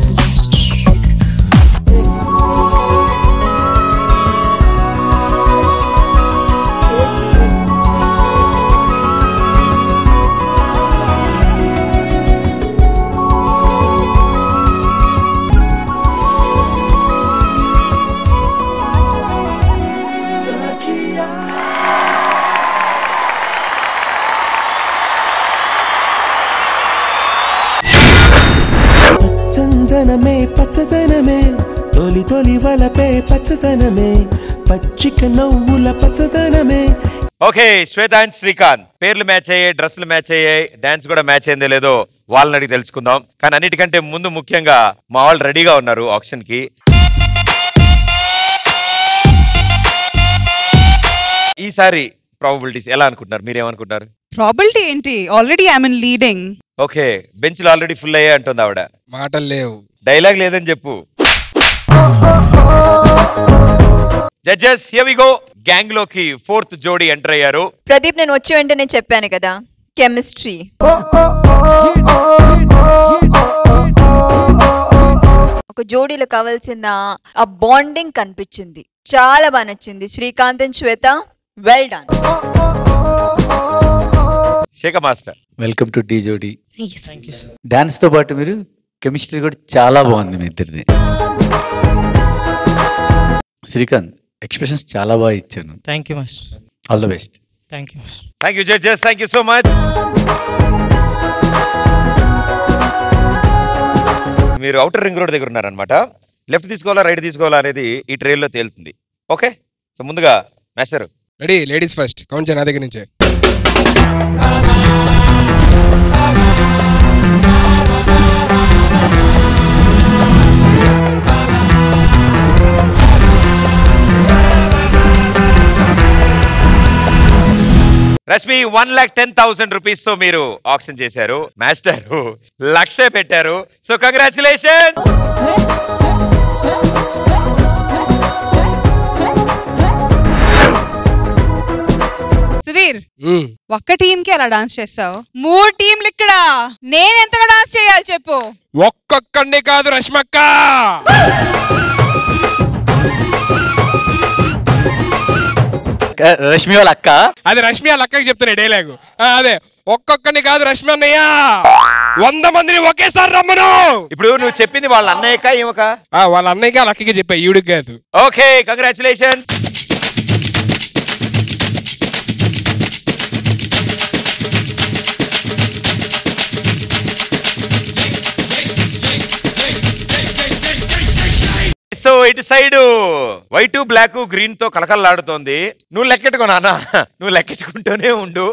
Speaker 14: సఖియా చందనమే పచ్చదనమే తొలి తొలి వలపే పచ్చదనమే పచ్చిక నవ్వుల పచ్చదనమే
Speaker 5: ఓకే శ్వేత అండ్ శ్రీకాంత్ పేర్లు మ్యాచ్ అయ్యాయి డ్రెస్సులు మ్యాచ్ అయ్యాయి డాన్స్ కూడా మ్యాచ్ అయిందో లేదో వాళ్ళని అడిగి తెలుసుకుందాం కానీ అన్నిటికంటే ముందు ముఖ్యంగా మా వాళ్ళు రెడీగా ఉన్నారు ఆప్షన్ కి ఈసారి ప్రాబబిలిటీస్ ఎలా అనుకుంటున్నారు మీరేమనుకుంటున్నారు
Speaker 9: ప్రాబిలిటీ ఏంటి already I mean leading
Speaker 5: okay బెంచ్లు ఆల్రెడీ ఫుల్ అయ్యాయి అంటుంది ఆవిడ
Speaker 10: మాటలు లేవు
Speaker 5: డైలాగ్ లేదని చెప్పు judges here we go gang లోకి ఫోర్త్ జోడీ ఎంటర్ అయ్యారు
Speaker 8: ప్రదీప్ నేను వచ్చి వెంటనే చెప్పాను కదా కెమిస్ట్రీ ఒక జోడీలో కావాల్సిన ఆ బాండింగ్ కనిపించింది చాలా బాగా నచ్చింది Srikanth and Shweta well done
Speaker 5: Shekhar master
Speaker 7: welcome to Dhee Jodi dance తో పాటు మీరు కెమిస్ట్రీ కూడా చాలా బాగుంది మీ ఇద్దరిది శ్రీకాంత్ ఎక్స్ప్రెషన్స్ చాలా బాగా ఇచ్చాను
Speaker 11: thank you master
Speaker 7: all the best
Speaker 11: thank you master
Speaker 5: thank you judges thank you so much మీరు అవుటర్ రింగ్ రోడ్ దగ్గర ఉన్నారనమాట లెఫ్ట్ తీసుకోవాలా రైట్ తీసుకోవాలా అనేది ఈ ట్రైల్లో తేలుతుంది ఓకే సో ముందుగా master
Speaker 10: ready ladies first count చేయ నా దగ్గర నుంచే
Speaker 5: Rashmi one lakh ten thousand rupees తో మీరు ఆప్షన్ చేశారు మాస్టర్ లక్షే పెట్టారు సో కంగ్రాచులేషన్
Speaker 9: సుధీర్ ఒక్క టీం కి అలా డాన్స్ చేస్తావు మూడు టీంలు ఇక్కడ నేను ఎంతగా డాన్స్ చేయాలి చెప్పు
Speaker 10: ఒక్కొక్కడిని కాదు రష్మక్క
Speaker 7: రష్మి వాళ్ళ అక్క
Speaker 10: అది రష్మి వాళ్ళ అక్కకి చెప్తున్నా డైలాగు అదే ఒక్కొక్కడిని కాదు రష్మి అన్నయ్య వంద మందిని ఒకేసారి రమ్మను
Speaker 5: ఇప్పుడు నువ్వు చెప్పింది వాళ్ళ అన్నయ్యక ఈమెక
Speaker 10: ఆ, వాళ్ళ అన్నయ్యకి వాళ్ళ అక్కకి చెప్పా ఈవిడికి కాదు
Speaker 5: ఓకే కంగ్రాచులేషన్ సో ఇటు సైడ్ వైట్ బ్లాక్ గ్రీన్ తో కలకల్లాడుతోంది నువ్వు లెక్కెట్టుకో నాన్న నువ్వు లెక్కెట్టుకుంటూనే ఉండు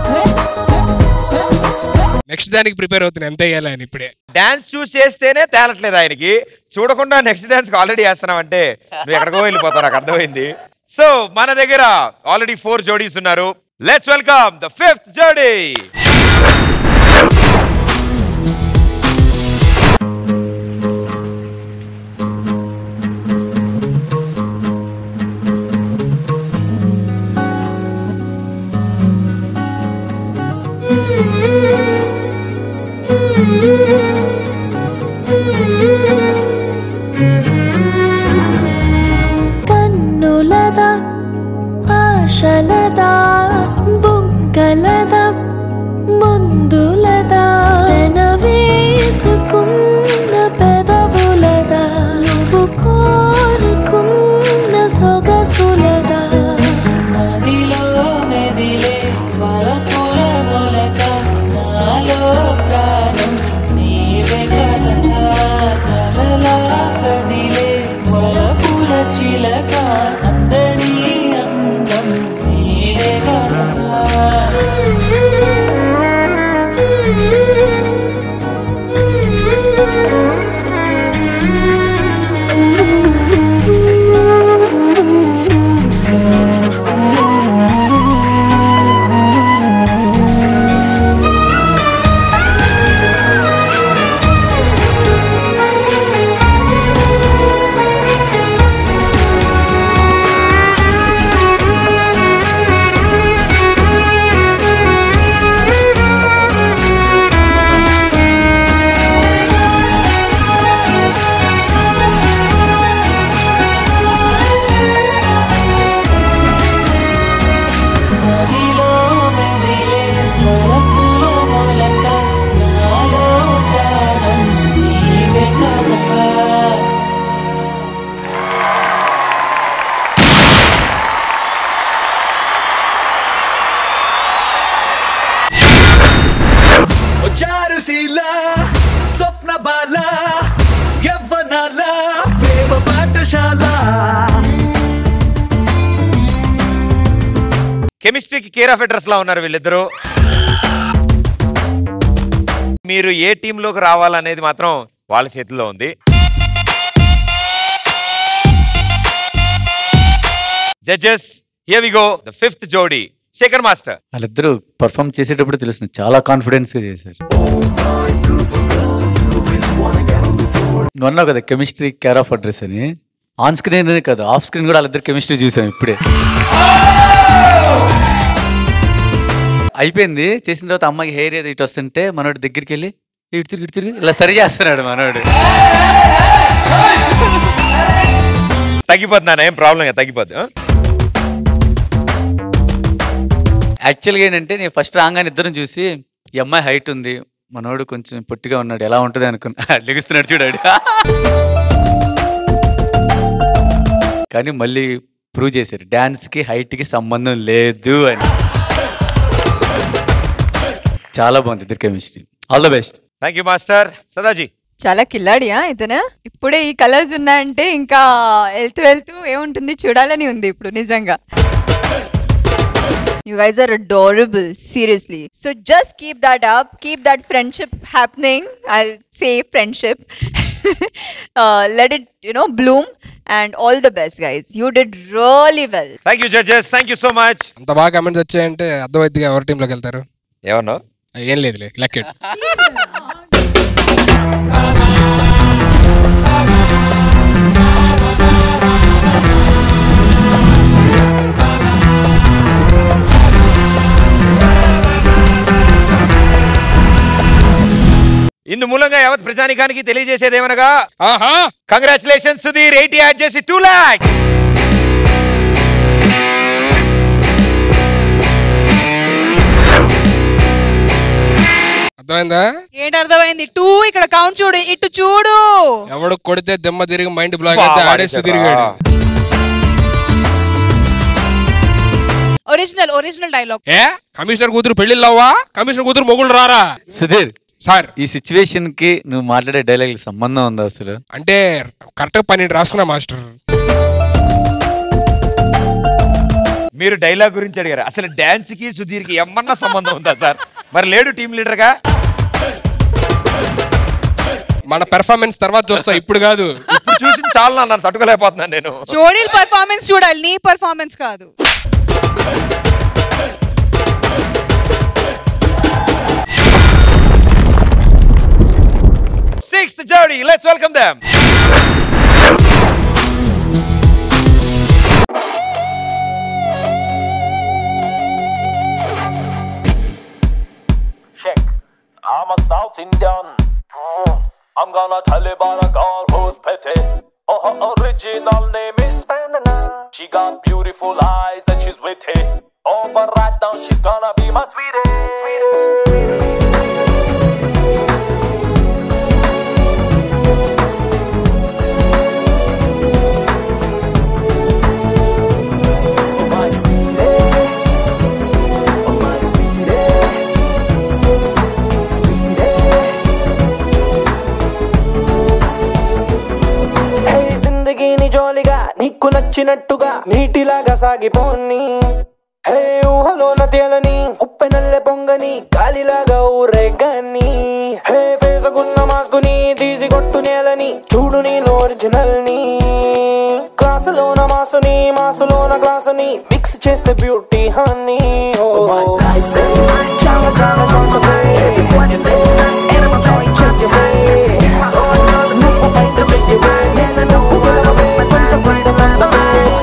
Speaker 10: నెక్స్ట్ దానికి ప్రిపేర్ అవుతున్నా ఎంత వేయాలి అని ఇప్పుడే
Speaker 5: డాన్స్ చూస్ చేస్తేనే తేలట్లేదు ఆయనకి చూడకుండా నెక్స్ట్ డాన్స్ ఆల్రెడీ వేస్తున్నావు అంటే నువ్వు ఎక్కడికో వెళ్ళిపోతావు నాకు అర్థమైంది సో మన దగ్గర ఆల్రెడీ ఫోర్ జోడీస్ ఉన్నారు లెట్స్ వెల్కమ్ ద ఫిఫ్త్ జోడీ
Speaker 20: కన్నులద ఆశలద బుగ్గలద ముందులద పెనవేసుకున్న పెదవులద నువ్వు కోరుకున్న సొగసులద
Speaker 14: నదిలో మెదిలే వలపుల మొలక నాలో ప్రాణం నీవే కదా కలలా కదిలే వలపుల చిలక అందని అందం నీవే కదా నదిలో మెదిలే వలపుల మొలక నాలో ప్రాణం నీవే కదా
Speaker 3: చారుశీల స్వప్న బాల యవ్వనాల ప్రేమ పాఠశాల
Speaker 5: కెమిస్ట్రీకి కేర్ ఆఫ్ అడ్రస్ లా ఉన్నారు వీళ్ళిద్దరూ మీరు ఏ టీంలోకి రావాలనేది మాత్రం వాళ్ళ చేతిలో ఉంది judges here we go the fifth jodi Shekhar master
Speaker 7: వాళ్ళిద్దరూ పర్ఫామ్ చేసేటప్పుడు తెలుస్తుంది చాలా కాన్ఫిడెన్స్ గా చేశారు నువ్వు అన్నావు కదా కెమిస్ట్రీ కేర్ ఆఫ్ అడ్రస్ అని ఆన్ స్క్రీన్ కాదు ఆఫ్ స్క్రీన్ కూడా వాళ్ళిద్దరు కెమిస్ట్రీ చూసాం ఇప్పుడే అయిపోయింది చేసిన తర్వాత అమ్మాయికి హెయిర్ ఏదో ఇటు వస్తుంటే మనోడు దగ్గరికి వెళ్ళి ఇటు తిరిగి ఇటు తిరిగి ఇలా సరి చేస్తున్నాడు మనోడు
Speaker 5: తగ్గిపోతున్నాను ఏం ప్రాబ్లం తగ్గిపోద్ది ఆ?
Speaker 7: యాక్చువల్గా ఏంటంటే నేను ఫస్ట్ రాగానే ఇద్దరం చూసి ఈ అమ్మాయి హైట్ ఉంది మనోడు కొంచెం పొట్టిగా ఉన్నాడు ఎలా ఉంటుంది అనుకున్నా లెగుస్తున్నాడు చూడాడు కానీ మళ్ళీ ప్రూవ్ చేశారు డాన్స్కి హైట్కి సంబంధం లేదు అని చాలా బాగుంది ఇద్దరు chemistry all the best
Speaker 5: thank you master Sadaji
Speaker 8: చాలా కిల్లాడియా ఇతను ఇప్పుడే ఈ కలర్స్ ఉన్నాయంటే ఇంకా వెళ్తూ వెళ్తూ ఏముంటుంది చూడాలని ఉంది ఇప్పుడు నిజంగా You guys are adorable, seriously. So just keep that up, keep that friendship happening. I'll say friendship. uh, let it, you know, bloom. And all the best, guys. You did really well.
Speaker 5: Thank you judges thank you so much
Speaker 10: అంత బాగా comments వచ్చాయంటే అర్థమైద్దిగా ఎవరి టీంలోకి వెళ్తారు
Speaker 5: ఏమన్నావు
Speaker 10: ఏం లేదులే లెక్కెట్
Speaker 5: ఇందు మూలంగా యావత్ ప్రజానికానికి తెలియజేసేది ఏమనగా
Speaker 10: ఆహా
Speaker 5: కంగ్రాచులేషన్ సుధీర్ ఎయిటీ యాడ్ చేసి టూ ల్యాక్
Speaker 10: అర్థమైందా
Speaker 9: ఏంటి అర్థమైంది టూ ఇక్కడ కౌంట్ చూడు ఇటు చూడు
Speaker 10: ఎవడు కొడితే దెమ్మ తిరిగి మైండ్ బ్లాక్ అయితే ఆడే సుధీర్గాడు
Speaker 9: ఒరిజినల్ ఒరిజినల్ డైలాగ్
Speaker 10: ఏ కమిషనర్ కూతురు పెళ్లిళ్ళు అవ్వా కమిషనర్ కూతురు మొగుళ్ళు రారా
Speaker 7: సుధీర్
Speaker 10: సార్
Speaker 7: ఈ సిచ్యువేషన్ కి నువ్వు మాట్లాడే డైలాగ్ సంబంధం ఉందా అసలు
Speaker 10: అంటే కరెక్ట్ పన్నెండు రాసుకున్నా మాస్టర్
Speaker 5: మీరు డైలాగ్ గురించి అడిగారు అసలు డాన్స్ కి సుధీర్ కి ఏమన్నా సంబంధం ఉందా సార్ మరి లేడు టీం లీడర్ గా
Speaker 10: మన పెర్ఫార్మెన్స్ తర్వాత చూస్తా ఇప్పుడు కాదు
Speaker 5: ఇప్పుడు చూసి చాలా నన్ను తట్టుకోలేకపోతున్నాను నేను
Speaker 9: జోడీల పర్ఫార్మెన్స్ చూడాలి నీ పర్ఫార్మెన్స్ కాదు
Speaker 5: sixth jodi let's welcome them
Speaker 3: Check. I'm a South Indian. Mm. I'm gonna tell you about a girl who's pretty. Oh, her original name is Bandana. She got beautiful eyes and she's witty. Oh, but right now she's gonna be my sweetie. My sweetie. Oh, my sweetie. Hey జిందగీని జోలిగా నీకు నచ్చినట్టుగా నీటిలాగా సాగిపోని హే ఊహలోన తేలని ఉప్పెనల్లె పొంగని గాలిలాగా ఊరేగని హే వేసుకున్న మాస్కుని తీసి కొట్టు నేలని చూడు నేను ఒరిజినల్ ని క్లాసులోన మాసుని మాసులోన గ్లాసుని మిక్స్ చేస్తే బ్యూటీ హనీ చాలా చాలా సొంతమే animal joy చెయ్యవే నువ్వు ఫైట్ చెయ్యవే నేను నువ్వు గెలవవే కొంచెం ఫ్రీడమ్ అందవే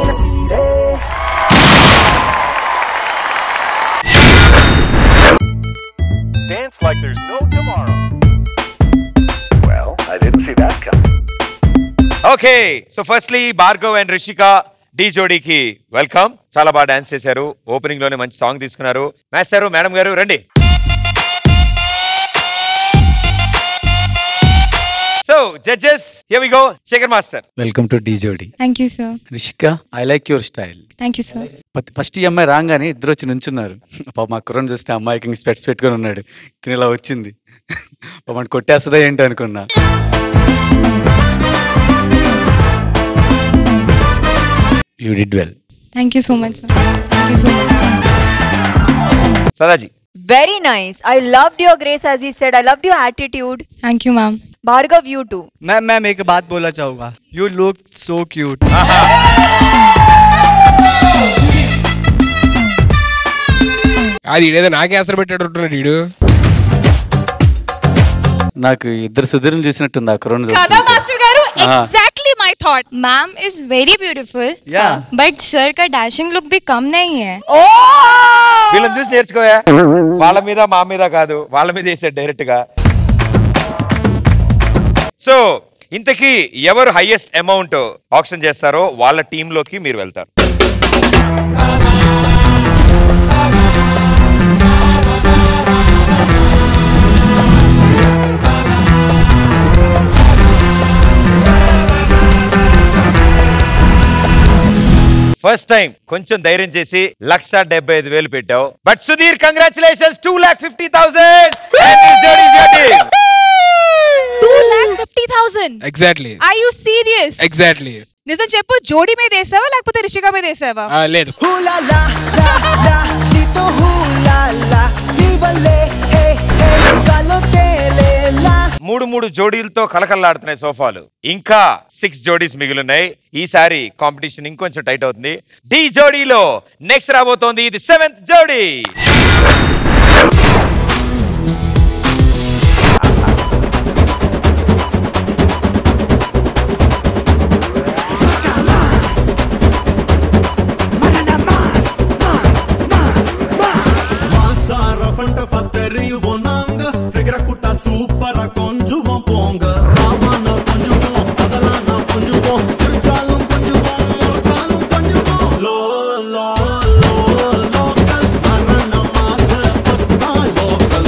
Speaker 15: Dance like there's no tomorrow. Well, I didn't see that coming.
Speaker 5: Okay so firstly Bhargav and Rishika Dhee జోడీకి వెల్కమ్ చాలా బాగా డాన్స్ చేశారు ఓపెనింగ్ లోనే మంచి సాంగ్ తీసుకున్నారు మాస్టర్ మేడం గారు రండి so judges here we go Shekhar master
Speaker 7: welcome to Dhee Jodi
Speaker 21: thank you sir
Speaker 7: Rishika I like your style
Speaker 21: thank you sir
Speaker 7: first ఈ అమ్మాయి రాగానే ఇద్దరు వచ్చి నుంచున్నారు పాప మా కుర్రని చూస్తే అమ్మాయికి స్పెట్స్ పెట్టుకొని ఉన్నాడు తిని ఇలా వచ్చింది పాప కొట్టేస్తుందా ఏంటి అనుకున్నా you did well
Speaker 21: thank you so much sir thank you so much
Speaker 5: Sadaji
Speaker 8: Very nice. I loved your grace, as he said. I loved your attitude.
Speaker 21: Thank you ma'am
Speaker 8: Bhargav, you too.
Speaker 11: Ma'am ma'am एक बात बोलना चाहूंगा you look so cute
Speaker 10: అది ఈడేదో నాకే అసలు పెట్టాడు ఉంటున్నాడు ఈడు
Speaker 7: నాకు ఇద్దరు సుధీర్ని చూసినట్టుంది ఆ కుర్రని
Speaker 9: కదా
Speaker 7: చూస్తుంటే.
Speaker 9: మాస్టర్ గారు
Speaker 7: ఆ.
Speaker 9: Exactly my thought
Speaker 20: ma'am is very beautiful
Speaker 7: Yeah.
Speaker 20: But sir का डैशिंग लुक भी कम नहीं है
Speaker 5: వీళ్ళని చూసి నేర్చుకోయా వాళ్ళ మీద మా మీద కాదు వాళ్ళ మీద వేసాడు డైరెక్ట్ గా సో ఇంతకీ ఎవరు హైయెస్ట్ అమౌంట్ ఆప్షన్ చేస్తారో వాళ్ళ టీంలోకి మీరు వెళ్తారు ఫస్ట్ టైం కొంచెం ధైర్యం చేసి లక్ష డెబ్బై ఐదు వేలు పెట్టావు but Sudheer congratulations two lakh fifty thousand
Speaker 9: two lakh fifty thousand
Speaker 10: exactly
Speaker 9: I you serious
Speaker 10: exactly
Speaker 9: నిజం చెప్పు జోడీ మీద వేసావా లేకపోతే రిషిక మీద వేసావా
Speaker 10: లేదు
Speaker 2: హూలా లా లా లా నీతో హూలా లా నీ వల్లే హే హే గాలో తేలేలా
Speaker 5: మూడు మూడు జోడీలతో కలకల్లాడుతున్నాయి సోఫాలు ఇంకా సిక్స్ జోడీస్ మిగిలినాయి ఈసారి కాంపిటీషన్ ఇంకొంచెం టైట్ అవుతుంది డి జోడీలో నెక్స్ట్ రాబోతోంది ఇది సెవెంత్ జోడీ
Speaker 4: Massara fanta fatteria bonanga Figra kuta supera conjuvam ponga Ravana conjuvam, Adalana conjuvam Sirjalum conjuvam, Mortalum conjuvam Lo, lo, lo, local Marana masa, patta local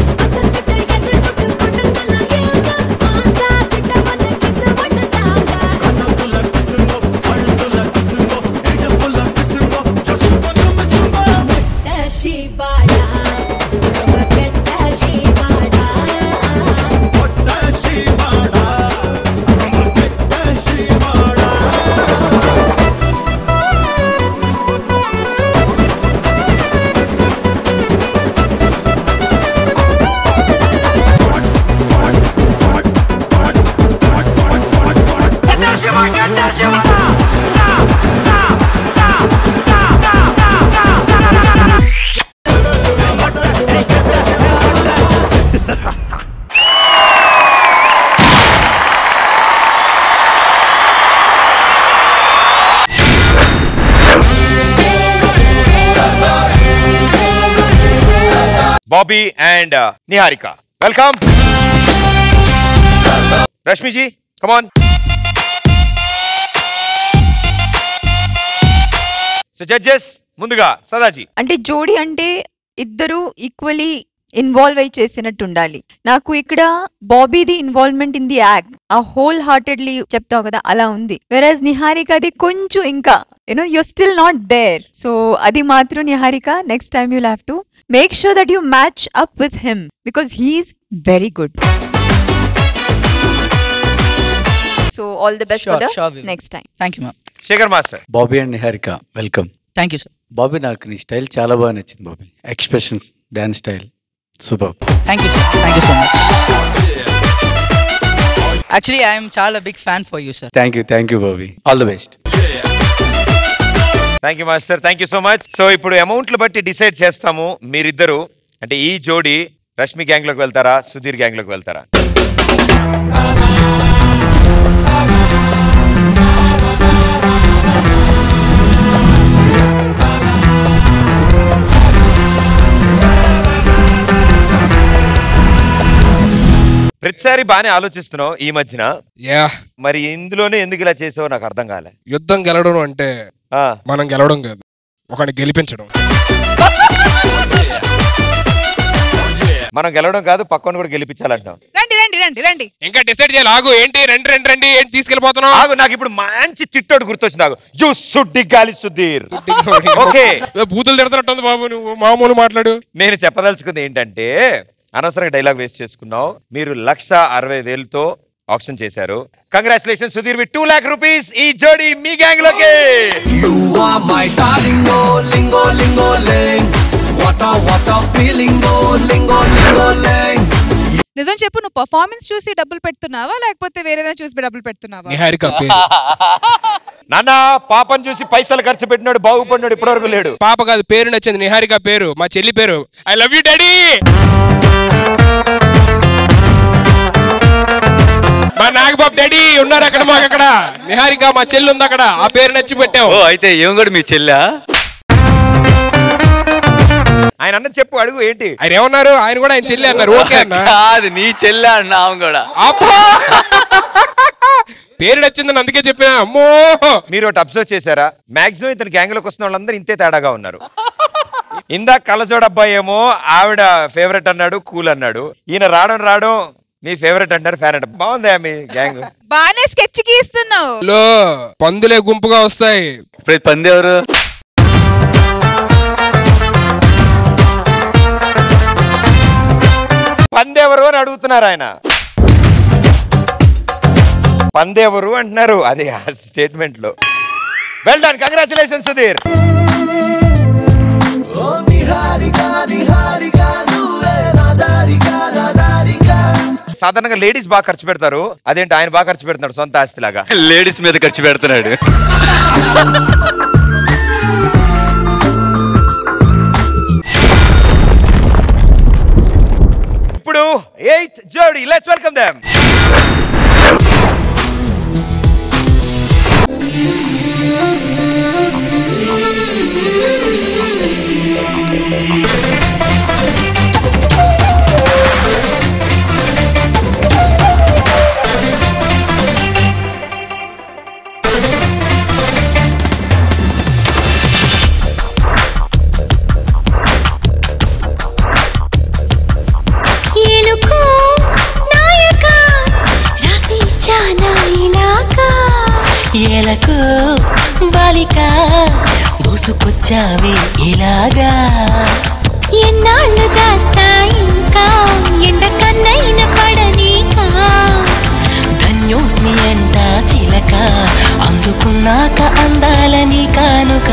Speaker 4: కన్నతుల కిసుంగో, పళ్ళుల కిసుంగో ఇడుపుల కిసుంగో జస్ట్ కొంచెం మిసుంగో పొట్ట శివాడా రొమ్మ శివాడా
Speaker 5: Bobby and Niharika welcome Rashmiji come on so judges ముందుగా సదాజీ
Speaker 8: అంటే జోడీ అంటే ఇద్దరు ఈక్వలీ ఇన్వాల్వ్ అయి చేసినట్టు ఉండాలి నాకు ఇక్కడ బాబీది ఇన్వాల్వ్మెంట్ ఇన్ ది యాక్ట్ ఆ హోల్ హార్టెడ్లీ చెప్తావు కదా అలా ఉంది వెరాజ్ నిహారికది కొంచెం ఇంకా you know you still not there so అది మాత్రం Niharika next time you'll have to make sure that you match up with him because he's very good so all the best
Speaker 22: Sure,
Speaker 8: for
Speaker 22: sure,
Speaker 8: the
Speaker 22: we will.
Speaker 8: Next time
Speaker 22: thank you ma'am
Speaker 5: Shekhar master
Speaker 7: Bobby and Niharika welcome
Speaker 22: thank you sir
Speaker 7: Bobby నాకు నీ style చాలా బాగా నచ్చింది Bobby expressions dance style super
Speaker 22: thank you sir thank you so much actually I'm చాలా big fan for you sir
Speaker 7: thank you thank you Bobby all the best
Speaker 5: thank you master thank you so much so ఇప్పుడు అమౌంట్లు బట్టి decide చేస్తాము మీరిద్దరు అంటే ఈ జోడి Rashmi gang లోకి వెళ్తారా సుధీర్ గ్యాంగ్ లోకి వెళ్తారా ప్రతిసారి బాగానే ఆలోచిస్తున్నావు ఈ మధ్యన
Speaker 10: యా
Speaker 5: మరి ఇందులోనే ఎందుకు ఇలా చేసావో నాకు అర్థం కాలే
Speaker 10: యుద్ధం గెలవడం అంటే
Speaker 5: ఆ.
Speaker 10: మనం గెలవడం కాదు ఒకటి గెలిపించడం
Speaker 5: మనం గెలవడం కాదు పక్కన కూడా గెలిపించాలంటాం
Speaker 9: రండి రండి రండి రండి
Speaker 10: ఇంకా డిసైడ్ చేయాలి ఆగు ఏంటి రండి రండి రండి ఏంటి తీసుకెళ్ళిపోతున్నావు
Speaker 5: ఆగు నాకు ఇప్పుడు మంచి చిట్టోడు గుర్తొచ్చింది నాకు జూ సుడ్డి గాలి సుధీర్ ఓకే
Speaker 10: బూతులు తిడుతున్నట్టుంది బాబు నువ్వు మామూలు మాట్లాడు
Speaker 5: నేను చెప్పదలుచుకుంది ఏంటంటే అనవసరంగా డైలాగ్ వేస్ట్ చేసుకున్నావు మీరు లక్ష అరవై వేలతో ఆప్షన్ చేశారు congratulation Sudheer with two lakh rupees ఈ జోడి మీ గ్యాంగ్ లోకి
Speaker 14: You are my darling, oh, lingo, lingo, ling. What a, what a feeling, oh, lingo, lingo, ling.
Speaker 9: నిజం చెప్పు నువ్వు పర్ఫార్మెన్స్ చూసి డబ్బులు పెడుతున్నావా లేకపోతే వేరేదైనా చూసి డబ్బులు పెడుతున్నావా
Speaker 10: నిహారిక పేరు
Speaker 5: నాన్న పాపని చూసి పైసలు ఖర్చు పెట్టినాడు బాగుపడినాడు ఇప్పటివరకు లేడు
Speaker 10: పాప కాదు పేరు నచ్చింది నిహారిక పేరు మా చెల్లి పేరు ఐ లవ్ యూ డాడీ మా నాగబాబు డాడీ ఉన్నారు అక్కడ మాకు అక్కడ నిహారిక మా చెల్లి ఉంది అక్కడ ఆ పేరు నచ్చి పెట్టావు
Speaker 7: ఓ అయితే ఏం కూడా మీ చెల్లా
Speaker 5: ఆయన అన్న చెప్పు అడుగు ఏంటి
Speaker 10: ఆయన ఏమన్నారు ఆయన కూడా ఆయన చెల్లి అన్నారు ఓకే అన్న
Speaker 7: కాదు నీ చెల్లా అన్నావు కూడా
Speaker 10: అబ్బా పేరు నచ్చిందని అందుకే చెప్పిన అమ్మో
Speaker 5: మీరు ఒకటి అబ్జర్వ్ చేశారా మాక్సిమం ఇతని గ్యాంగ్ లోకి వస్తున్న వాళ్ళందరూ ఇంతే తేడాగా ఉన్నారు ఇందాక కలజోడ అబ్బాయి ఏమో ఆవిడ ఫేవరెట్ అన్నాడు కూల్ అన్నాడు ఈయన రావడం రావడం మీ ఫేవరెట్ అంటారు ఫేవరెట్ బాగుందా మీ గ్యాంగ్
Speaker 9: బానే స్కెచ్ కి ఇస్తున్నావు
Speaker 10: లో పందులే గుంపుగా వస్తాయి
Speaker 7: ఇప్పుడు పంది ఎవరు
Speaker 5: పందెవరు అని అడుగుతున్నారు ఆయన పందెవరు అంటున్నారు అది ఆ స్టేట్మెంట్ లో వెల్ డన్ కంగ్రాచులేషన్ సుధీర్ సాధారణంగా లేడీస్ బాగా ఖర్చు పెడతారు అదేంటి ఆయన బాగా ఖర్చు పెడుతున్నాడు సొంత ఆస్తి లాగా
Speaker 7: లేడీస్ మీద ఖర్చు పెడుతున్నాడు
Speaker 5: ఇప్పుడు ఎయిత్ జోడి లెట్స్ వెల్కమ్ దెమ్
Speaker 1: ఏలుకో నాయక రాసి ఇచ్చానా ఇలాగా
Speaker 6: ఏలకు బాలిక దూసుకొచ్చావి ఇలాగా
Speaker 1: ఎన్నాళ్ళు దాస్తా ఇంకా ఎండ కన్నైన పడనీకా
Speaker 6: ధన్యోస్మి అంట చిలక అందుకున్నాక అందాలని కానుక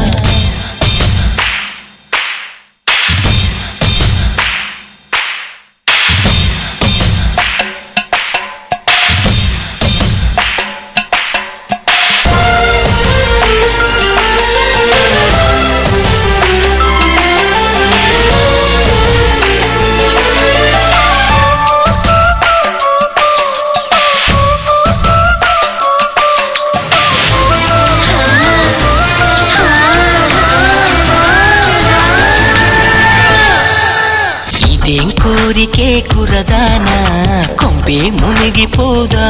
Speaker 6: ఇదేం కోరికే కురదానా కొంపే మునిగిపోదా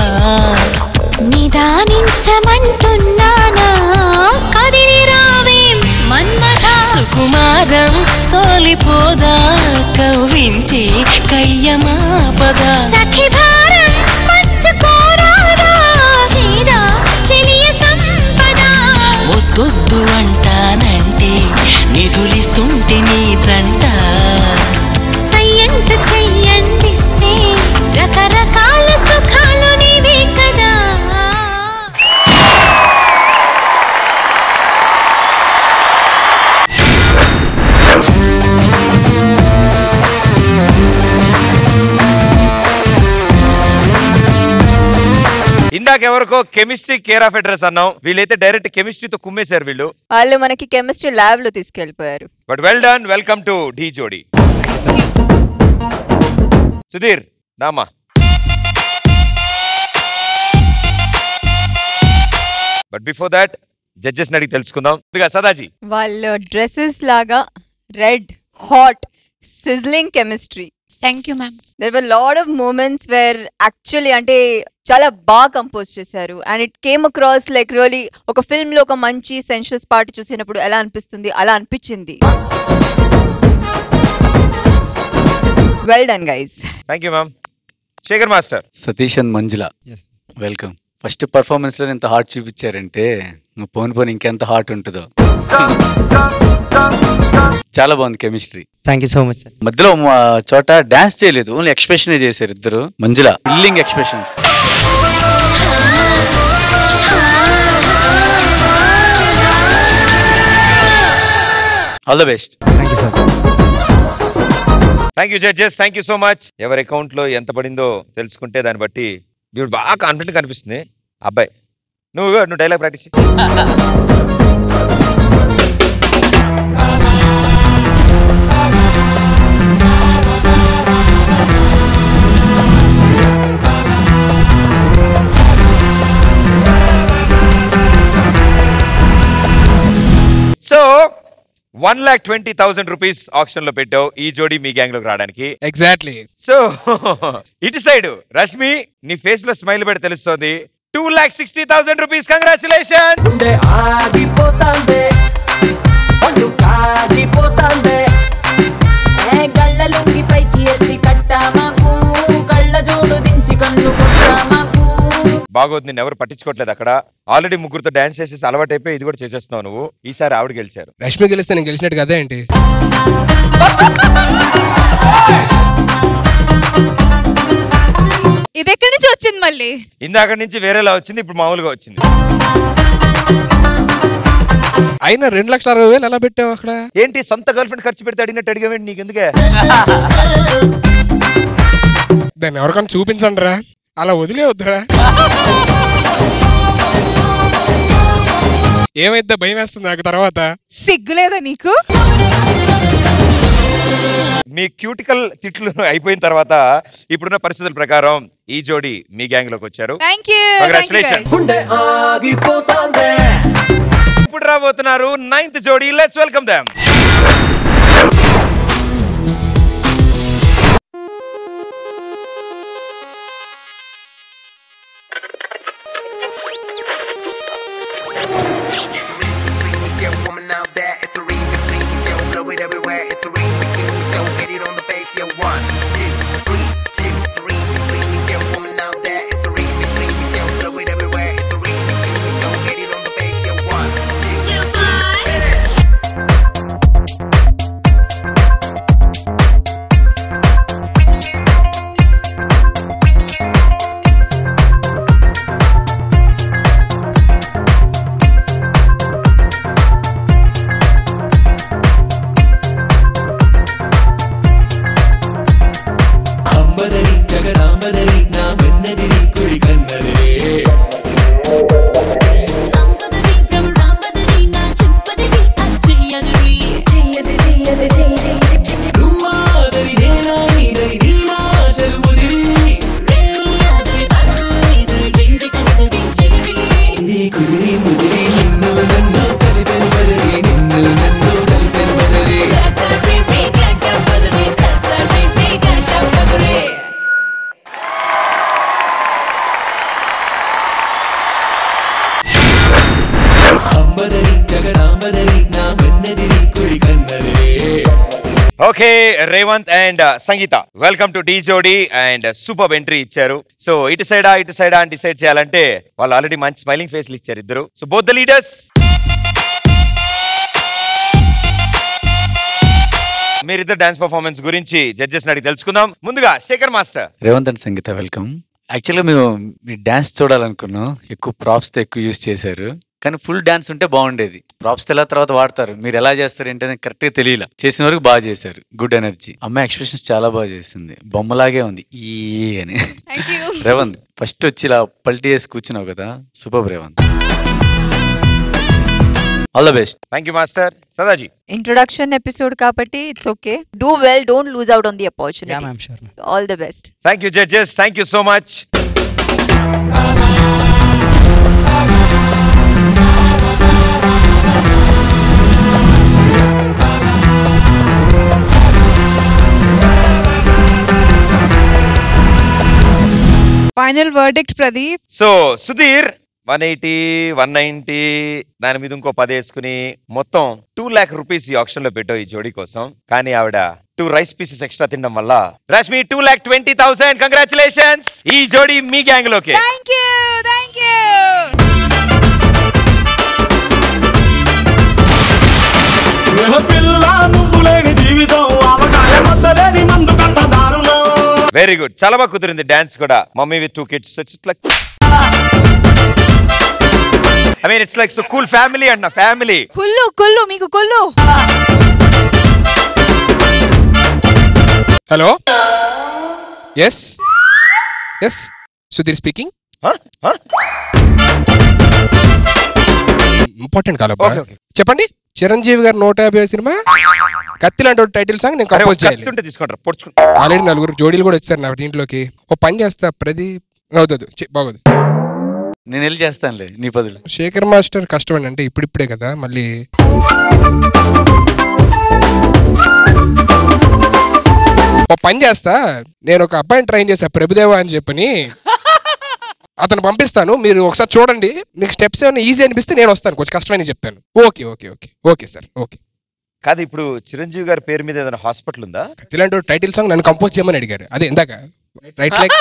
Speaker 1: నిదానించమంటున్నానా కదిలి రావేం మన్మథా
Speaker 6: సుకుమారం సోలిపోదా కవ్వించి కయ్యమాపదా
Speaker 1: సఖి భారం పంచుకోరాదా చేదా చెలియ సంపద
Speaker 6: వద్దొద్దు అంటానంటే నిధులిస్తుంటే నీ జంట
Speaker 1: సయ్యంటు చెయ్యందిస్తే రకరకాల సుఖాలు నీవే కదా
Speaker 5: ఇందాక ఎవరికో కెమిస్ట్రీ కేర్ ఆఫ్ అడ్రస్ అన్నాం వీళ్ళైతే డైరెక్ట్ కెమిస్ట్రీతో కుమ్మేశారు వీళ్ళు
Speaker 8: వాళ్ళు మనకి కెమిస్ట్రీ ల్యాబ్ లో తీసుకెళ్లిపోయారు
Speaker 5: but well done welcome to Dhee Jodi Sudheer నామా బట్ బిఫోర్ దాట్ జడ్జెస్ అడిగి తెలుసుకుందాం ఇదిగా సదాజీ
Speaker 8: వాళ్ళ డ్రెస్సెస్ లాగా red hot sizzling chemistry
Speaker 21: thank you ma'am
Speaker 8: there were lot of moments where actually అంటే చాలా బాగా కంపోజ్ చేశారు and it came across like really ఒక ఫిల్మ్ లో ఒక మంచి సెన్షియస్ పార్ట్ చూసినప్పుడు ఎలా అనిపిస్తుంది అలా అనిపించింది well done guys
Speaker 5: thank you ma'am Shekhar master
Speaker 7: Satish and Manjula welcome first performance లో ఇంత హార్ట్ చూపించారంటే నువ్వు పోను పోను ఇంకెంత హార్ట్ ఉంటుందో చాలా బాగుంది chemistry
Speaker 23: thank you so much sir
Speaker 7: మధ్యలో మా చోట డాన్స్ చేయలేదు ఓన్లీ ఎక్స్ప్రెషన్ చేశారు ఇద్దరు Manjula killing expressions all the best
Speaker 23: thank you sir
Speaker 5: thank you judges thank you so much ఎవరి అకౌంట్ లో ఎంత పడిందో తెలుసుకుంటే దాన్ని బట్టి ఇప్పుడు బాగా కాన్ఫిడెంట్ కనిపిస్తుంది అబ్బాయి నువ్వు నువ్వు dialogue practice so one lakh twenty thousand rupees option లో పెట్టావు ఈ జోడి మీ గ్యాంగ్ లోకి రావడానికి
Speaker 10: ఎగ్జాక్ట్లీ
Speaker 5: సో ఇటు సైడ్ రష్మి నీ ఫేస్ లో స్మైల్ పెట్టి తెలుస్తుంది two lakh sixty thousand rupees congratulation
Speaker 14: ఆగిపోతాందే పండు కాగిపోతాందే
Speaker 24: గళ్ళ లుంగి పైకి ఎత్తి కట్టా మాకు కళ్ళ జోడు దించి కన్ను కొట్టా మాకు
Speaker 5: బాగోదు నిన్ను ఎవరు పట్టించుకోవట్లేదు అక్కడ ఆల్రెడీ ముగ్గురుతో డాన్స్ చేసేసి అలవాటు అయిపోయి ఇది కూడా చేసేస్తున్నావు నువ్వు ఈసారి ఆవిడ గెలిచారు
Speaker 10: రష్మి గెలిస్తే నేను గెలిచినట్టు కదా ఏంటి
Speaker 9: ఇది ఎక్కడి నుంచి వచ్చింది మళ్ళీ
Speaker 5: ఇందాక నుంచి వేరేలా వచ్చింది ఇప్పుడు మామూలుగా వచ్చింది
Speaker 10: అయినా రెండు లక్షల అరవై వేలు ఎలా పెట్టావు అక్కడ
Speaker 5: ఏంటి సొంత గర్ల్ ఫ్రెండ్ ఖర్చు పెడితే అడిగినట్టు అడిగావేంటి నీకు ఎందుకే
Speaker 10: దాన్ని ఎవరికైనా చూపించండి రా అలా వదిలే వద్దురా ఏమైతే భయం వేస్తుంది నాకు తర్వాత
Speaker 9: సిగ్గులేదా నీకు
Speaker 5: మీ క్యూటికల్ తిట్లు అయిపోయిన తర్వాత ఇప్పుడున్న పరిస్థితుల ప్రకారం ఈ జోడి మీ గ్యాంగ్ లోకి వచ్చారు
Speaker 9: థ్యాంక్ యూ
Speaker 5: Congratulations. ఇప్పుడు రాబోతున్నారు ninth jodi let's welcome them
Speaker 14: అంబదరి జగదాంబదరి నా వెన్నదిరి కుడి కన్నదిరే రుమ్మాదరి నేనా నీదరి నీనా శరుముదిరి ఇది కుదిరి ముదిరి నిన్ను నన్ను కలిపెను బదరి నిన్ను నన్ను కలిపెను బదరి అంబదరి జగదాంబదరి నా వెన్నదిరి కుడి కన్నదిరే
Speaker 5: okay Revanth and Sangeetha welcome to Dhee Jodi and super entry ఇచ్చారు సో ఇటు సైడా ఇటు సైడా అని డిసైడ్ చేయాలంటే వాళ్ళు ఆల్రెడీ మంచి స్మైలింగ్ ఫేస్లు ఇచ్చారు ఇద్దరు సో బోత్ ద లీడర్స్ మీరిద్దరు డాన్స్ పర్ఫార్మెన్స్ గురించి జడ్జెస్ అడిగి తెలుసుకుందాం ముందుగా Shekhar master
Speaker 7: Revanth and Sangeetha welcome యాక్చువల్గా మేము మీ డాన్స్ చూడాలనుకున్నాం ఎక్కువ ప్రాప్స్తో ఎక్కువ యూస్ చేశారు కానీ ఫుల్ డాన్స్ ఉంటే బాగుండేది ప్రాప్స్ ఎలా తర్వాత వాడతారు మీరు ఎలా చేస్తారు ఏంటనే కరెక్ట్గా తెలియలా చేసిన వరకు బాగా చేశారు గుడ్ ఎనర్జీ అమ్మాయి ఎక్స్ప్రెషన్స్ చాలా బాగా చేసింది బొమ్మలాగే ఉంది ఈ అని రేవంత్ ఫస్ట్ వచ్చి ఇలా పల్టీ వేసి కూర్చున్నావు కదా super Revanth all the best
Speaker 5: thank you master Sadaji
Speaker 8: introduction episode కాబట్టి it's okay do well don't lose out on the opportunity
Speaker 22: Yeah, ma'am, sure,
Speaker 8: all the best
Speaker 5: thank you judges thank you so much
Speaker 9: final verdict Pradeep
Speaker 5: so Sudheer one eighty one ninety దాని మీద ఇంకో పది వేసుకుని మొత్తం two lakh rupees ఈ option లో పెట్టావు ఈ జోడీ కోసం కానీ ఆవిడ టూ రైస్ పీసెస్ ఎక్స్ట్రా తినడం వల్ల Rashmi two lakh twenty thousand congratulations ఈ జోడీ మీ గ్యాంగ్ లోకి
Speaker 9: థ్యాంక్ యూ థ్యాంక్ యూ
Speaker 14: పిల్ల నువ్వు లేని జీవితం అవకాయ మద్దలేని మందు కంట దారుణం
Speaker 5: వెరీ గుడ్ చాలా బాగా కుదిరింది డాన్స్ కూడా mummy with two kids it's like I mean it's like so cool family అన్న ఫ్యామిలీ
Speaker 9: కుల్లు కుల్లు మీకు కుల్లు
Speaker 10: hello yes yes Sudheer speaking important కాలబ్బా
Speaker 5: Okay, okay.
Speaker 10: చెప్పండి చిరంజీవి గారు నూట యాభై సినిమా కత్తి లాంటి టైటిల్ సాంగ్ నేను కంపోజ్ చేయాలి
Speaker 5: ఉంటే తీసుకుంటారు పొడుచుకుంటా
Speaker 10: ఆల్రెడీ నలుగురు జోడీలు కూడా వచ్చారు నా దీంట్లోకి ఓ పని చేస్తా ప్రదీప్ అవుతుంది బాగోదు
Speaker 7: నేను వెళ్ళి చేస్తానులే నీ పదులు
Speaker 10: శేఖర్ మాస్టర్ కష్టం అంటే ఇప్పుడిప్పుడే కదా మళ్ళీ ఓ పని చేస్తా నేను ఒక అబ్బాయిని ట్రైన్ చేశా ప్రభుదేవా అని చెప్పని అతను పంపిస్తాను మీరు ఒకసారి చూడండి మీకు స్టెప్స్ ఏమైనా ఈజీ అనిపిస్తే నేను వస్తాను కొంచెం కష్టమని చెప్తాను okay okay okay okay sir okay
Speaker 5: కాదు ఇప్పుడు చిరంజీవి గారి పేరు మీద ఏదైనా హాస్పిటల్ ఉందా
Speaker 10: ఇలాంటి టైటిల్ సాంగ్ నన్ను కంపోజ్ చేయమని అడిగారు అదే ఇందాక రైట్ లైక్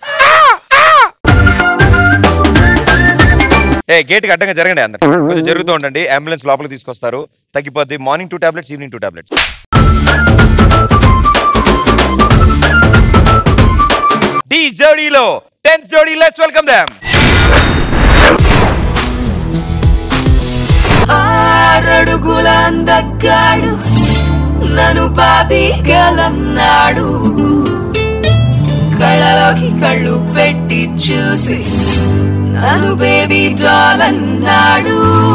Speaker 5: ఏ గేట్ కి అడ్డంగా జరగండి అందరు కొంచెం జరుగుతూ ఉండండి అంబులెన్స్ లోపలికి తీసుకొస్తారు తగ్గిపోద్ది morning two tablets evening two tablets Dhee జోడీలో tenth jodi let's welcome them
Speaker 24: ఆరడుగుల అందగాడు నన్ను బాబీగలన్నాడు కళ్ళలోకి కళ్ళు పెట్టి చూసి నన్ను బేబీ డాల్ అన్నాడు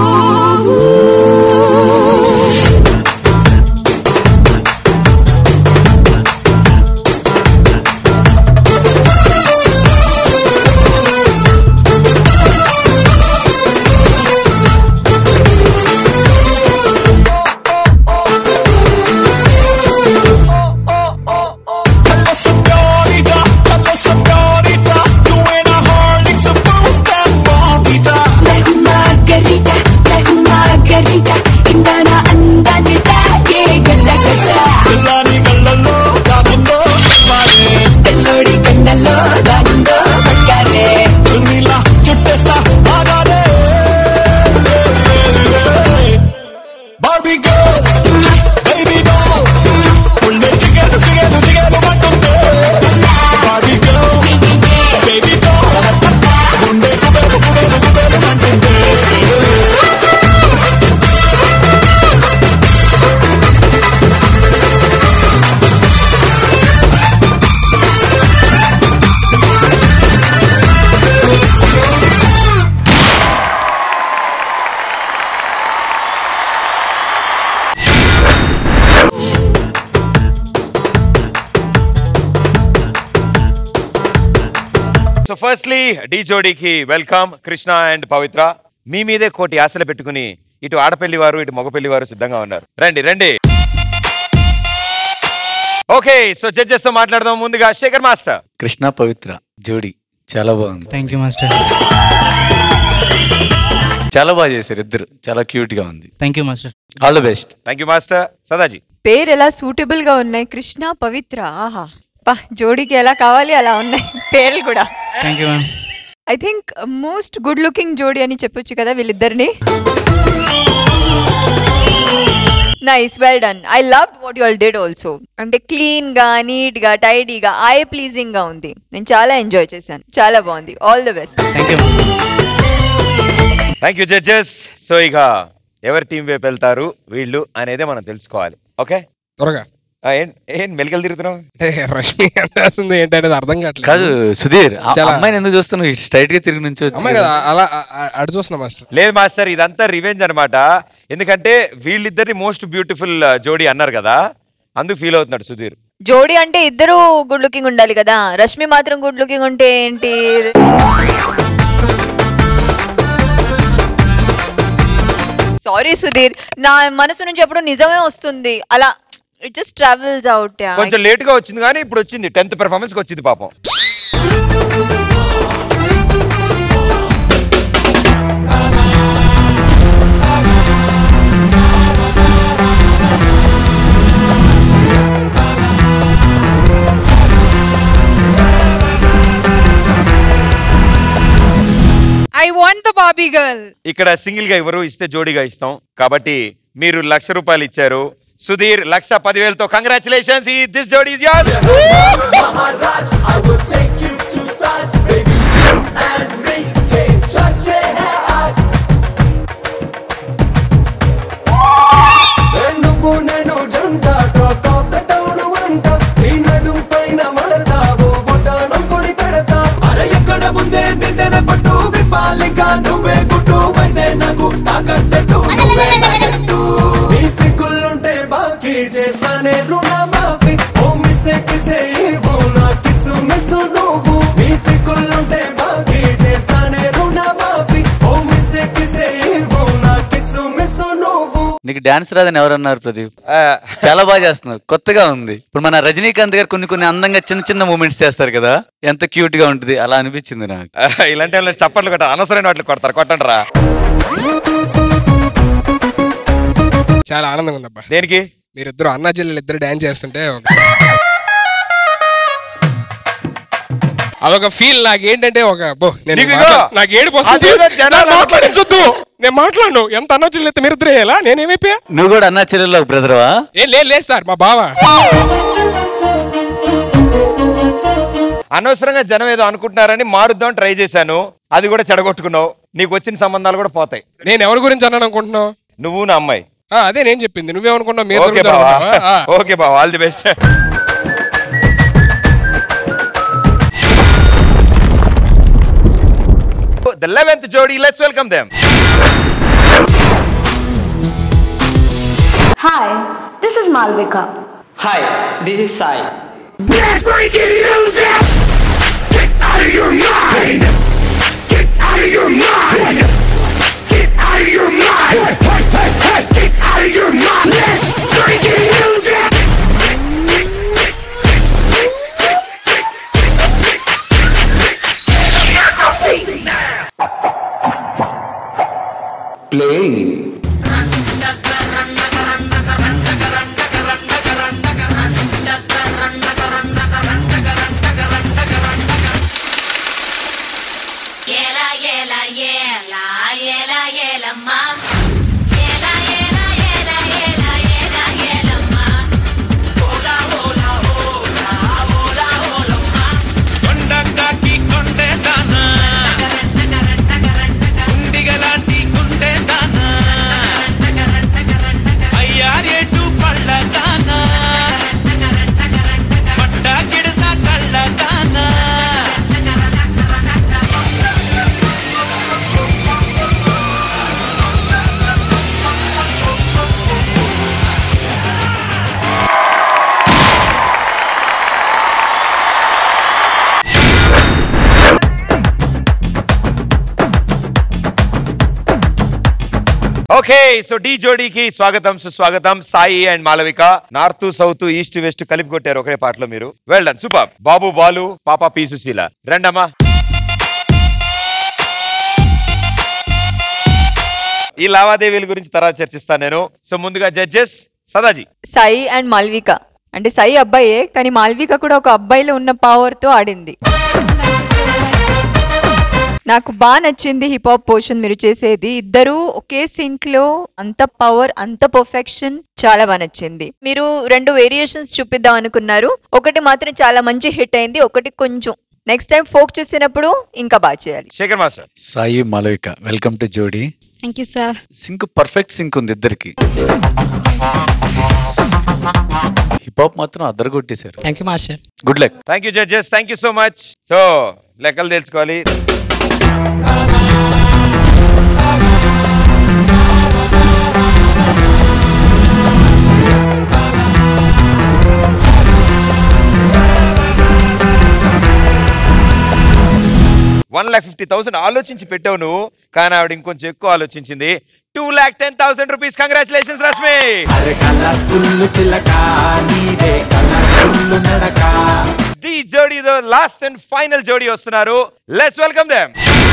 Speaker 18: Hello, señorita. Hello, señorita. Tú eres Harley, suppose that bonita.
Speaker 24: Lehu margarita, lehu margarita, ఇందన అందాన్ని తాగే గడ్డ గడ్డ
Speaker 18: పిల్లాని కళ్ళల్లో దాగుందో మారే.
Speaker 24: తెల్లోడి కండల్లో దాగుందో పట్టారే
Speaker 18: నీలా చుట్టేస్తా ఆగానే. Barbie girl, baby doll. ఒళ్ళే జిగేలు, జిగేలు, జిగేలు అంటుంది. Barbie girl, baby doll. గుండె కుబేలు, కుబేలు, కుబేలు అంటుంది.
Speaker 5: సో ఫస్ట్లీ డి జోడీకి వెల్కమ్ కృష్ణ అండ్ పవిత్ర మీ మీదే కోటి ఆశలు పెట్టుకుని ఇటు ఆడపల్లి వారు ఇటు మగపల్లి వారు సిద్ధంగా ఉన్నారు రండి రండి ఓకే సో జడ్జెస్ తో మాట్లాడదాం ముందుగా శేఖర్ మాస్టర్
Speaker 7: కృష్ణ పవిత్ర జోడి చాలా బాగుంది
Speaker 11: థ్యాంక్ యూ మాస్టర్
Speaker 7: చాలా బాగా చేశారు ఇద్దరు చాలా క్యూట్ గా ఉంది
Speaker 11: thank you master
Speaker 7: all the best
Speaker 5: thank you master Sadaji
Speaker 8: పేరు ఎలా సూటబుల్ గా ఉన్నాయి కృష్ణ పవిత్ర ఆహా పా జోడీకి ఎలా కావాలి అలా ఉన్నాయి పేర్లు కూడా
Speaker 11: thank you ma'am
Speaker 8: I think most good looking జోడీ అని చెప్పొచ్చు కదా వీళ్ళిద్దరిని nice well done I love what you all did also అంటే క్లీన్ గా నీట్ గా టైడీగా ఐ ప్లీజింగ్ గా ఉంది నేను చాలా ఎంజాయ్ చేశాను చాలా బాగుంది all the best
Speaker 11: thank you
Speaker 5: thank you judges so ఇక ఎవరి టీం వైపు వెళ్తారు వీళ్ళు అనేది మనం తెలుసుకోవాలి ఓకే
Speaker 10: త్వరగా
Speaker 5: ఏం ఏం మెలికలు తిరుగుతున్నావు
Speaker 10: ఏ, రష్మి అంటాల్సింది ఏంటి అనేది అర్థం కావట్లేదు
Speaker 7: కాదు సుధీర్ ఆ
Speaker 10: చాలా-
Speaker 7: అమ్మాయిని ఎందుకు చూస్తున్నావు స్ట్రైట్ గా తిరిగి నుంచి
Speaker 10: అమ్మాయి కదా అలా ఆ- ఆ- అటు చూస్తున్నా మాస్టర్
Speaker 5: లేదు మాస్టర్ ఇదంతా రివెంజ్ అన్నమాట ఎందుకంటే వీళ్ళిద్దరిని మోస్ట్ బ్యూటిఫుల్ జోడీ అన్నారు కదా అందుకు ఫీల్ అవుతున్నాడు సుధీర్
Speaker 8: జోడీ అంటే ఇద్దరు గుడ్ లుకింగ్ ఉండాలి కదా రష్మి మాత్రం గుడ్ లుకింగ్ ఉంటే ఏంటి సారీ సుధీర్ నా మనసు నుంచి ఎప్పుడు నిజమే వస్తుంది అలా ఇట్ జస్ట్ ట్రావెల్స్ అవుట్
Speaker 5: కొంచెం లేట్ గా వచ్చింది కానీ ఇప్పుడు వచ్చింది టెన్త్ పెర్ఫార్మెన్స్ వచ్చింది పాపం
Speaker 9: I want the Bobby girl
Speaker 5: ఇక్కడ సింగిల్ గా ఇవ్వరు ఇస్తే జోడీగా ఇస్తాం కాబట్టి మీరు లక్ష రూపాయలు ఇచ్చారు సుధీర్ లక్ష పదివేలతో కంగ్రాచులేషన్స్ ఈ దిస్ జోడీ ఇస్ యోర్స్
Speaker 14: నువ్వు నేను జంట టాక్ ఆఫ్ ద టౌన్ వంట నీ నడుం పైన మడతావు ఒడ్డానం కొని పెడతా అర ఎక్కడ ముందే నిద్ర పట్టు విపాలిక నువ్వే గుట్టు వసే నాకు తాకట్టట్టు నువ్వే నా చెట్టు నీ సిగ్గులుంటే బాకీ చేస్తానే రుణ మాఫీ ఓ మిస్సే కిసే ఇవ్వు నా కిస్సు మిస్సు నువ్వు నీ సిగ్గులుంటే బాకీ చేస్తానే రుణ మాఫీ ఓ మిస్సే కిసే ఇవ్వు నా కిస్సు మిస్సు నువ్వు
Speaker 7: నీకు డాన్స్ రాదని ఎవరన్నారు ప్రదీప్ చాలా బాగా చేస్తున్నారు కొత్తగా ఉంది ఇప్పుడు మన రజనీకాంత్ గారు కొన్ని కొన్ని అందంగా చిన్న చిన్న మూమెంట్స్ చేస్తారు కదా ఎంత క్యూట్ గా ఉంటుంది అలా అనిపించింది నాకు
Speaker 5: ఇలాంటి వాళ్ళని చప్పట్లు కొట్టారు అనవసరమైన వాటిని కొడతారు కొట్టండి రా
Speaker 10: చాలా ఆనందంగా ఉందబ్బా
Speaker 5: దేనికి
Speaker 10: మీరిద్దరు అన్నా చెల్లెలు ఇద్దరు డాన్స్ చేస్తుంటే ఒక- అదొక ఫీల్ నాకేంటంటే ఒక బో నేను
Speaker 5: నీకు
Speaker 10: మాట్లా-
Speaker 5: ఇదిగో,
Speaker 10: నాకు ఏడుపు వస్తుంది.
Speaker 5: అదేదో జనాలు
Speaker 10: నాకు మాట్లాడించొద్దు నేను మాట్లాడను ఎంత అన్నా చెల్లెలు అయితే మీరు ఇద్దరు వేయాలా నేనేమైపోయా
Speaker 7: నువ్వు కూడా అన్నా చెల్లెల్లో బ్రదర్వా
Speaker 10: ఏం లేదు లేదు సార్ మా బావ
Speaker 5: అనవసరంగా జనం ఏదో అనుకుంటున్నారని మారుద్దాం ట్రై చేశాను అది కూడా చెడగొట్టుకున్నావు నీకు వచ్చిన సంబంధాలు కూడా పోతాయి
Speaker 10: నేను ఎవరి గురించి అన్నాను అనుకుంటున్నావు
Speaker 5: నువ్వు నా అమ్మాయి
Speaker 10: ఆ, అదే నేను చెప్పింది నువ్వేమనుకున్నావు మీరు
Speaker 5: ఓకే
Speaker 10: దొరుకుతారు
Speaker 5: బావా
Speaker 10: అనుకున్నావా? ఆ.
Speaker 5: ఓకే బావా all the best the eleventh jodi let's welcome them
Speaker 13: Hi, this is Malvika.
Speaker 16: Hi, this is Sai.
Speaker 18: Let's break it loose out! Get out of your mind! Get out of your mind! Get out of your mind! Hey, hey, hey, Get out of your mind! Let's break it loose out!
Speaker 17: Play.
Speaker 1: ఏలా ఏలా ఏలా ఏలా ఏలమ్మా ఏలా ఏలా ఏలా ఏలా ఏలా ఏలమ్మా ఓలా ఓలా ఓలా ఓలా ఓలమ్మా
Speaker 18: కొండకాకి కొండే దానా గుండిగలాంటి గుండె దానా అయ్యారేటు పళ్ళ దానా పట్ట గిడస కళ్ళ దానా
Speaker 5: ఓకే సో డి జోడీకి స్వాగతం సుస్వాగతం Sai and Malavika north south east west కలిపి కొట్టారు ఒకే పాటలో మీరు వెల్డన్ సూపర్ బాబు బాలు పాప పి సుశీల రండమ్మా ఈ లావాదేవీల గురించి తర్వాత చర్చిస్తాను నేను సో ముందుగా జడ్జెస్ సదాజీ
Speaker 8: సాయి అండ్ మాల్విక అంటే సాయి అబ్బాయే కానీ మాల్విక కూడా ఒక అబ్బాయిలో ఉన్న పవర్ తో ఆడింది నాకు బాగా నచ్చింది హిప్ హాప్ పోర్షన్ మీరు చేసేది ఇద్దరు ఒకే సింక్ లో అంత పవర్ అంత పర్ఫెక్షన్ చాలా బాగా నచ్చింది మీరు రెండు వేరియేషన్స్ చూపిద్దాం అనుకున్నారు ఒకటి మాత్రం చాలా మంచి హిట్ అయింది ఒకటి కొంచెం నెక్స్ట్ టైం ఫోక్ చేసినప్పుడు ఇంకా బాగా చేయాలి
Speaker 5: Shekhar master
Speaker 7: Sai Malavika welcome to Jodi
Speaker 20: thank you sir
Speaker 7: sync perfect sync ఉంది ఇద్దరికి హిప్ హాప్ మాత్రం అద్దరు కొట్టేశారు
Speaker 22: thank you master
Speaker 7: good luck
Speaker 5: thank you judges thank you so much so లెక్కలు తెలుసుకోవాలి వన్ లాక్ ఫిఫ్టీ థౌసండ్ ఆలోచించి పెట్టావు నువ్వు కానీ ఆవిడ ఇంకొంచెం ఎక్కువ ఆలోచించింది two lakh ten thousand rupees congratulations Rashmi
Speaker 14: colourful చిలక నీదే కలర్ఫుల్ నడక
Speaker 5: ది జోడీ లాస్ట్ అండ్ ఫైనల్ జోడీ వస్తున్నారు లెట్స్ వెల్కమ్ దెమ్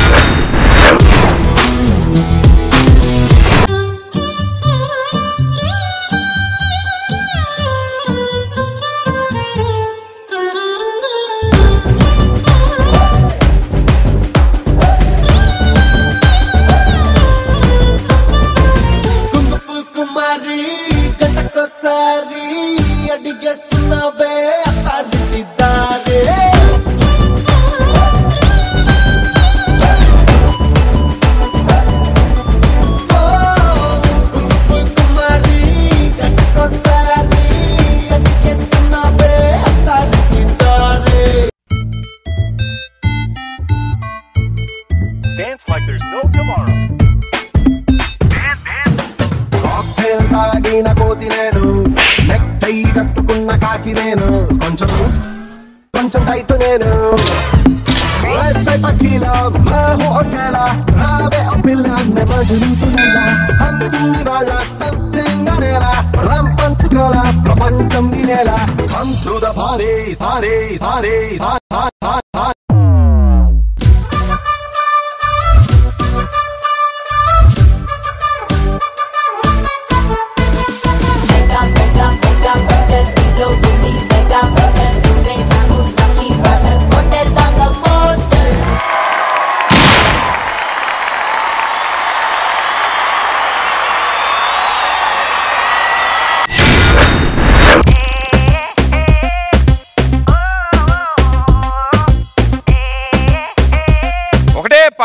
Speaker 14: కుంగుపు కుమారి గంటకోసారి అడిగేస్తున్నావే అత్తారింటిదారే కుంగుపు కుమారి గంటకోసారి అడిగేస్తున్నావే అత్తారింటిదారే
Speaker 15: Dance like there's no tomorrow.
Speaker 14: Cocktail తాగిన కోతి నేను నెక్ టై కట్టుకున్న కాకి నేను కొంచెం లూజ్, కొంచెం టైట్ నేను వయస్సై పక్కీలా మా హోటలా రావే ఓ పిల్ల నే మజులుతున్నా అంతుంది వాళ్ళ సంథింగ్ అనేలా రంపంచుకోల ప్రపంచం వినేలా come to the party sorry sorry sorry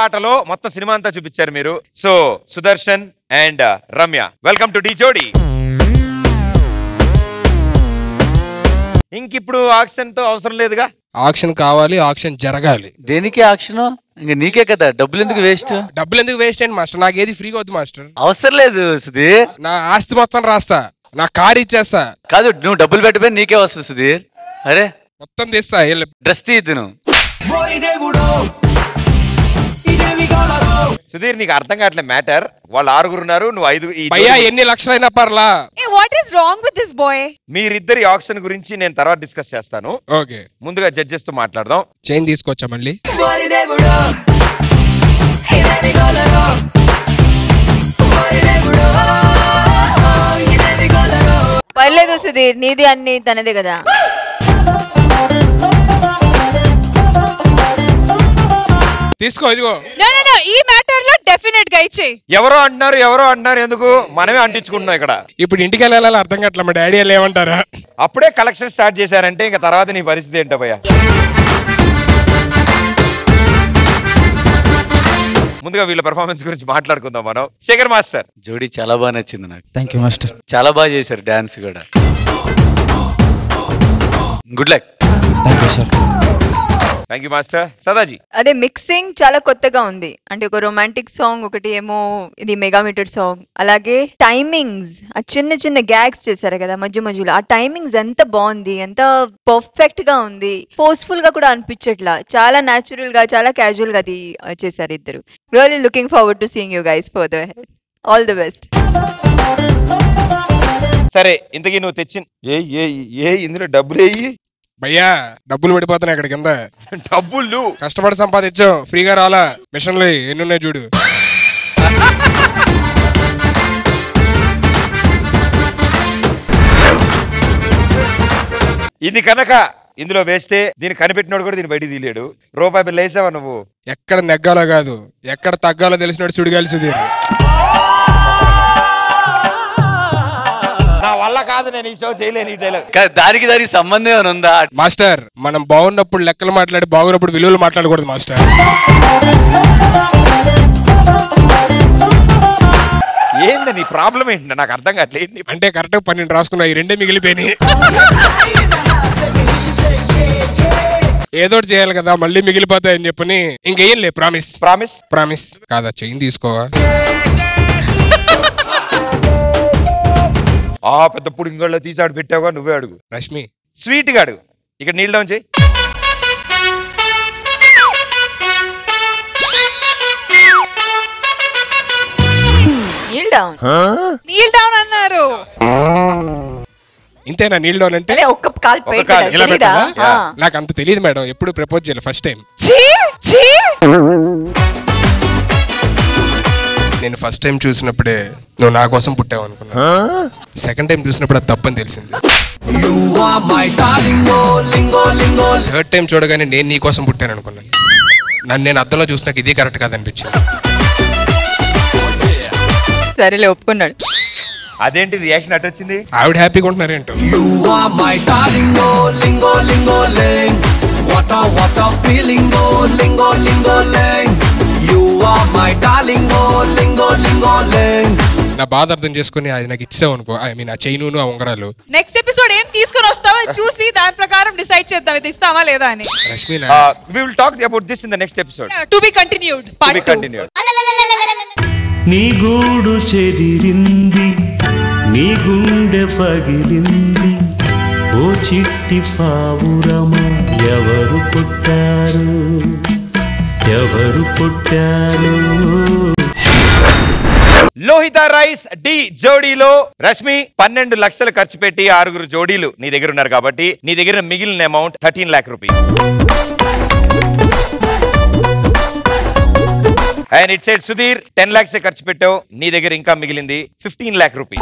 Speaker 5: పాటలో మొత్తం సినిమా అంతా చూపించారు మీరు so Sudarshan and Ramya welcome to D Jodi ఇంకిప్పుడు ఆక్షన్ తో అవసరం లేదుగా
Speaker 10: ఆక్షన్ కావాలి ఆక్షన్ జరగాలి
Speaker 7: దేనికి ఆక్షన్ ఇంక నీకే కదా డబ్బులు ఎందుకు వేస్ట్
Speaker 10: డబ్బులు ఎందుకు వేస్ట్ అయ్యండి మాస్టర్ నాకు ఏది ఫ్రీగా వద్దు మాస్టర్
Speaker 7: అవసరం లేదు సుధీర్
Speaker 10: నా ఆస్తి మొత్తం రాస్తా నా కార్ ఇచ్చేస్తా
Speaker 7: కాదు నువ్వు డబ్బులు పెట్టిపోయి నీకే వస్తుంది సుధీర్ అరే
Speaker 10: మొత్తం తీస్తా
Speaker 7: డ్రెస్ తీయద్దు నువ్వు
Speaker 5: సుధీర్ నీకు అర్థం కావట్లేదు మ్యాటర్ వాళ్ళు ఆరుగురు ఉన్నారు నువ్వు ఐదు ఈ
Speaker 10: భయ్యా
Speaker 5: జోడి-
Speaker 10: ఎన్ని లక్షలైనా పర్లా
Speaker 9: ఏ what is wrong with this boy
Speaker 5: మీరిద్దరి ఆప్షన్ గురించి నేను తర్వాత డిస్కస్ చేస్తాను
Speaker 10: ఓకే
Speaker 5: ముందుగా జడ్జెస్ తో మాట్లాడదాం
Speaker 10: చైన్ తీసుకొచ్చా మళ్ళీ
Speaker 24: ఓరి దేవుడో ఇదేమి గోలరో ఓరి దేవుడో ఇదేమి గోలరో
Speaker 8: పర్లేదు సుధీర్ నీది అన్ని తనదే కదా
Speaker 10: తీసుకో ఇదిగో
Speaker 9: నో నో నో ఈ మ్యాటర్ లో డెఫినెట్ గా ఇచ్చే
Speaker 5: ఎవరో అంటున్నారు ఎవరో అంటున్నారు ఎందుకు మనమే అంటించుకుంటున్నాం ఇక్కడ
Speaker 10: ఇప్పుడు ఇంటికి వెళ్ళాలి అర్థం కావట్లే మా డాడీ వాళ్ళు ఏమంటారా
Speaker 5: అప్పుడే కలెక్షన్ స్టార్ట్ చేశారంటే ఇంకా తర్వాత నీ పరిస్థితి ఏంటో భయ్యా ముందుగా వీళ్ళ పెర్ఫార్మెన్స్ గురించి మాట్లాడుకుందాం మనం శేఖర్ మాస్టర్
Speaker 7: జోడీ చాలా బాగా నచ్చింది నాకు
Speaker 22: థ్యాంక్ యూ మాస్టర్
Speaker 7: చాలా బాగా చేశారు డాన్స్ కూడా good luck
Speaker 22: thank you sir
Speaker 5: thank you master సదాజీ
Speaker 8: అదే మిక్సింగ్ చాలా కొత్తగా ఉంది అంటే ఒక రొమాంటిక్ సాంగ్ ఒకటి ఏమో ఇది మెగామీటర్ సాంగ్ అలాగే టైమింగ్స్ ఆ చిన్న చిన్న గ్యాగ్స్ చేశారు కదా మధ్య మధ్యలో ఆ టైమింగ్స్ ఎంత బాగుంది ఎంత పర్ఫెక్ట్ గా ఉంది ఫోర్స్ఫుల్ గా కూడా అనిపించట్లా చాలా న్యాచురల్ గా చాలా క్యాజువల్ గా అది ఆ, చేశారు ఇద్దరు really looking forward to seeing you guys further head all the best
Speaker 5: సరే ఇంతకీ నువ్వు తెచ్చిన ఏ ఏ ఏ ఇందులో డబ్బులు వేయి
Speaker 10: భయ్యా డబ్బులు పడిపోతున్నాయి అక్కడ కింద
Speaker 5: డబ్బులు
Speaker 10: కష్టపడి సంపాదించాం ఫ్రీగా రాలా మిషన్లు ఎన్ని ఉన్నాయి చూడు
Speaker 5: ఇది కనుక ఇందులో వేస్తే దీన్ని కనిపెట్టినోడు కూడా దీన్ని బయటికి తీలేడు రూపాయి బిల్లు వేసావా నువ్వు
Speaker 10: ఎక్కడ నెగ్గాలో కాదు ఎక్కడ తగ్గాలో తెలిసినట్టు సుడిగాలి సుధీర్
Speaker 5: నా వల్ల కాదు నేను ఈ షో చేయలేను ఈ డైలాగ్
Speaker 7: దానికి దానికి సంబంధం ఏమైనా ఉందా
Speaker 10: మాస్టర్ మనం బాగున్నప్పుడు లెక్కలు మాట్లాడి బాగున్నప్పుడు విలువలు మాట్లాడకూడదు మాస్టర్
Speaker 5: ఏంది నీ ప్రాబ్లం ఏంటి నాకు అర్థం కావట్లేదు
Speaker 10: అంటే కరెక్ట్ పన్నెండు రాసుకున్నా ఈ రెండే మిగిలిపోయినాయి ఏదో ఒకటి చేయాలి కదా మళ్ళీ మిగిలిపోతాయని చెప్పని ఇంకేం లే ప్రామిస్
Speaker 5: ప్రామిస్
Speaker 10: ప్రామిస్ కాదా చైన్ తీసుకోవా
Speaker 5: ఆ పెద్ద పుడింగల్లో తీసాడు పెట్టావుగా నువ్వే అడుగు
Speaker 10: రష్మి
Speaker 5: స్వీట్ గా అడుగు ఇక్కడ నీళ్ళు డౌన్ చేయి
Speaker 8: నీల్ డౌన్
Speaker 9: నీల్ డౌన్ అన్నారు
Speaker 10: ఇంతేనా నీళ్ళు డౌన్ అంటే
Speaker 8: అదే ఒక్క కాల్
Speaker 10: ఒక
Speaker 8: పెట్టాడు,
Speaker 10: కాలు ఇలా
Speaker 8: తెలీదా?
Speaker 10: పెట్టాలా?
Speaker 8: ఆ.
Speaker 10: నాకు అంత తెలియదు మేడం ఎప్పుడు ప్రపోజ్ చేయాలి ఫస్ట్ టైం
Speaker 9: ఛీ ఛీ
Speaker 10: నేను ఫస్ట్ టైం చూసినప్పుడే నువ్వు నా కోసం పుట్టావు అనుకున్నా సెకండ్ టైం చూసినప్పుడు అది తప్పని తెలిసింది థర్డ్ టైం చూడగానే నేను నీ కోసం పుట్టాను అనుకున్నాను నన్ను నేను అద్దంలో చూసినాక ఇది కరెక్ట్ కాదనిపించింది
Speaker 8: సరేలే ఒప్పుకున్నాడు
Speaker 5: అదేంటి రియాక్షన్ అటు వచ్చింది
Speaker 10: ఆవిడ హ్యాపీగా ఉంటున్నారేంటో
Speaker 14: You are my darling, oh, lingo, lingo, ling. What a, what a feeling, oh, lingo, lingo, ling. You are my darling, oh, lingo, lingo, ling.
Speaker 10: నా బాధ అర్థం చేసుకుని అది నాకు ఇచ్చావు అనుకో ఐ మీన్ ఆ చైను ఆ ఉంగరాలు
Speaker 9: నెక్స్ట్ ఎపిసోడ్ ఏం తీసుకొని వస్తావో చూసి దాని ప్రకారం డిసైడ్ చేద్దాం ఇది ఇస్తావా లేదా అని
Speaker 10: Rashmi
Speaker 5: we will talk about this in the next episode
Speaker 9: to be continued
Speaker 5: to be
Speaker 9: part two
Speaker 5: continued
Speaker 12: నీ గూడు చెదిరింది నీ గుండె పగిలింది ఓ చిట్టి పావురమా ఎవరు పుట్టారు ఎవరు పుట్టారు
Speaker 5: లోహిత రైస్ డి జోడీలో రష్మి పన్నెండు లక్షలు ఖర్చు పెట్టి ఆరుగురు జోడీలు నీ దగ్గర ఉన్నారు కాబట్టి నీ దగ్గర మిగిలిన amount thirteen lakh rupees and it side Sudheer ten lakhs ఖర్చు పెట్టావు నీ దగ్గర ఇంకా మిగిలింది fifteen lakh rupees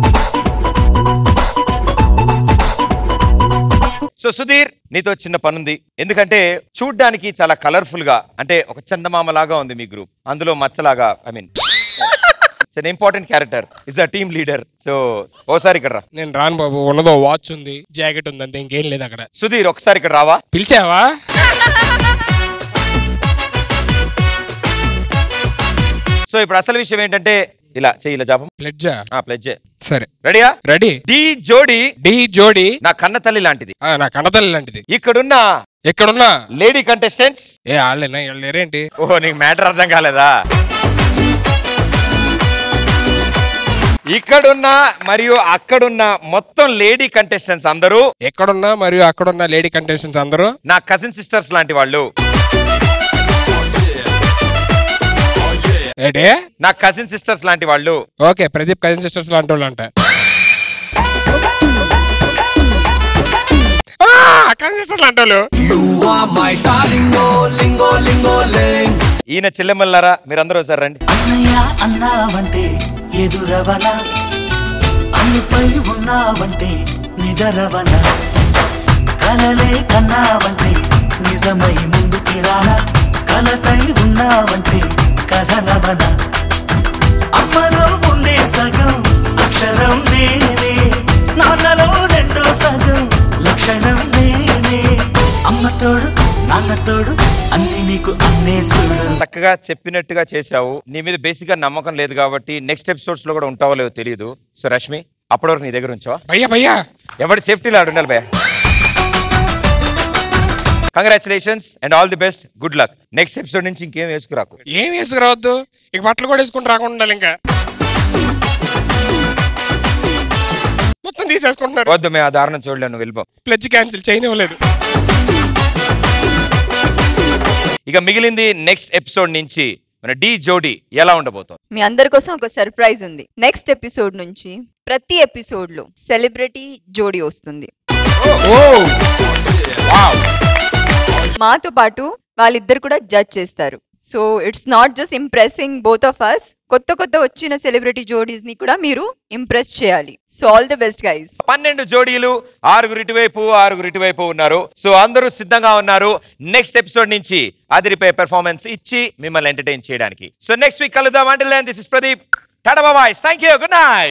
Speaker 5: so Sudheer నీతో చిన్న పనుంది ఎందుకంటే చూడ్డానికి చాలా కలర్ఫుల్ గా అంటే ఒక చందమామ లాగా ఉంది మీ గ్రూప్ అందులో మచ్చలాగా I mean it's important character is a team leader so ఓసారి ఇక్కడ రా
Speaker 10: నేను రాను బాబు ఉన్నదో వాచ్ ఉంది జాకెట్ ఉంది అంతే ఇంకేం లేదు అక్కడ
Speaker 5: సుధీర్ ఒకసారి ఇక్కడ రావా
Speaker 10: పిలిచావా
Speaker 5: సో ఇప్పుడు అసలు విషయం ఏంటంటే ఇలా చెయ్యి ఇలా జాపం
Speaker 10: ప్లెడ్జా
Speaker 5: ప్లెడ్జ్
Speaker 10: సరే
Speaker 5: రెడీయా
Speaker 10: రెడీ
Speaker 5: డి జోడి
Speaker 10: డి జోడి
Speaker 5: నా కన్న తల్లి లాంటిది
Speaker 10: ఆ, నా కన్నతల్లి లాంటిది
Speaker 5: ఇక్కడున్న
Speaker 10: ఎక్కడున్నా
Speaker 5: లేడీ కంటెస్టెంట్స్
Speaker 10: ఏ వాళ్ళేనా వీళ్ళు లేరేంటి
Speaker 5: ఓహో నీకు మ్యాటర్ అర్థం కాలేదా ఇక్కడున్న మరియు అక్కడున్న మొత్తం లేడీ కంటెస్టెంట్స్ అందరూ
Speaker 10: ఎక్కడున్నా మరియు అక్కడున్న లేడీ కంటెస్టెంట్స్ అందరూ
Speaker 5: నా కజిన్ సిస్టర్స్ లాంటి వాళ్ళు
Speaker 10: ఏంటి
Speaker 5: నా కజిన్ సిస్టర్స్ లాంటి వాళ్ళు
Speaker 10: ఓకే ప్రదీప్ కజిన్ సిస్టర్స్ లాంటి వాళ్ళు అంట కజిన్ సిస్టర్స్ లాంటి వాళ్ళు
Speaker 5: ఈయన చెల్లెమ్మల్లారా మీరందరూ ఒకసారి రండి
Speaker 6: అన్నయ్య అన్నావంటే ఎదురవన అన్నిపై ఉన్నావంటే నిదరవన కలలే కన్నావంటే నిజమై ముందుకి రానా కలతై ఉన్నావంటే కథనవన అమ్మలో ఉండే సగం అక్షరం నేనే నాన్నలో రెండో సగం లక్షణం నేనే అమ్మతోడు నాన్నతోడు అన్ని నీకు అన్నే చూడు
Speaker 5: చక్కగా చెప్పినట్టుగా చేశావు నీ మీద బేసిక్ గా నమ్మకం లేదు కాబట్టి నెక్స్ట్ ఎపిసోడ్స్ లో కూడా ఉంటావో లేదో తెలియదు సో రష్మి అప్పటి వరకు నీ దగ్గర ఉంచావా
Speaker 10: భయ్యా భయ్యా
Speaker 5: ఎవరి సేఫ్టీలో ఆడు ఉండాలి భయ్యా congratulations and all the best good luck next episode నుంచి ఇంకేం వేసుకురాకు
Speaker 10: ఏం వేసుకురావద్దు ఇక బట్టలు కూడా వేసుకుని రాకుండా ఉండాలి ఇంకా మొత్తం తీసేసుకుంటున్నారు
Speaker 5: వద్దు మేము ఆ దారుణం చూడలేను నువ్వు వెళ్ళిపో
Speaker 10: ప్లెడ్జ్ క్యాన్సిల్ చేయనివ్వలేదు
Speaker 5: ఇక మిగిలింది నెక్స్ట్ ఎపిసోడ్ నుంచి మన డి జోడి ఎలా ఉండబోతోంది
Speaker 8: మీ అందరి కోసం ఒక సర్ప్రైజ్ ఉంది నెక్స్ట్ ఎపిసోడ్ నుంచి ప్రతి ఎపిసోడ్ లో సెలబ్రిటీ జోడీ వస్తుంది మాతో పాటు వాళ్ళిద్దరు కూడా జడ్జ్ చేస్తారు so it's not just impressing both of us కొత్త కొత్త వచ్చిన సెలబ్రిటీ జోడీస్ ని కూడా మీరు ఇంప్రెస్ చేయాలి so all the best guys
Speaker 5: పన్నెండు జోడీలు ఆరుగురు ఇటువైపు ఆరుగురు ఇటువైపు ఉన్నారు సో అందరూ సిద్ధంగా ఉన్నారు నెక్స్ట్ ఎపిసోడ్ నుంచి అదిరిపోయే పెర్ఫార్మెన్స్ ఇచ్చి మిమ్మల్ని ఎంటర్టైన్ చేయడానికి సో నెక్స్ట్ వీక్ కలుద్దాం అంటే దిస్ ఇస్ ప్రదీప్ టాటా బాబాయ్ థ్యాంక్ యూ గుడ్ నైట్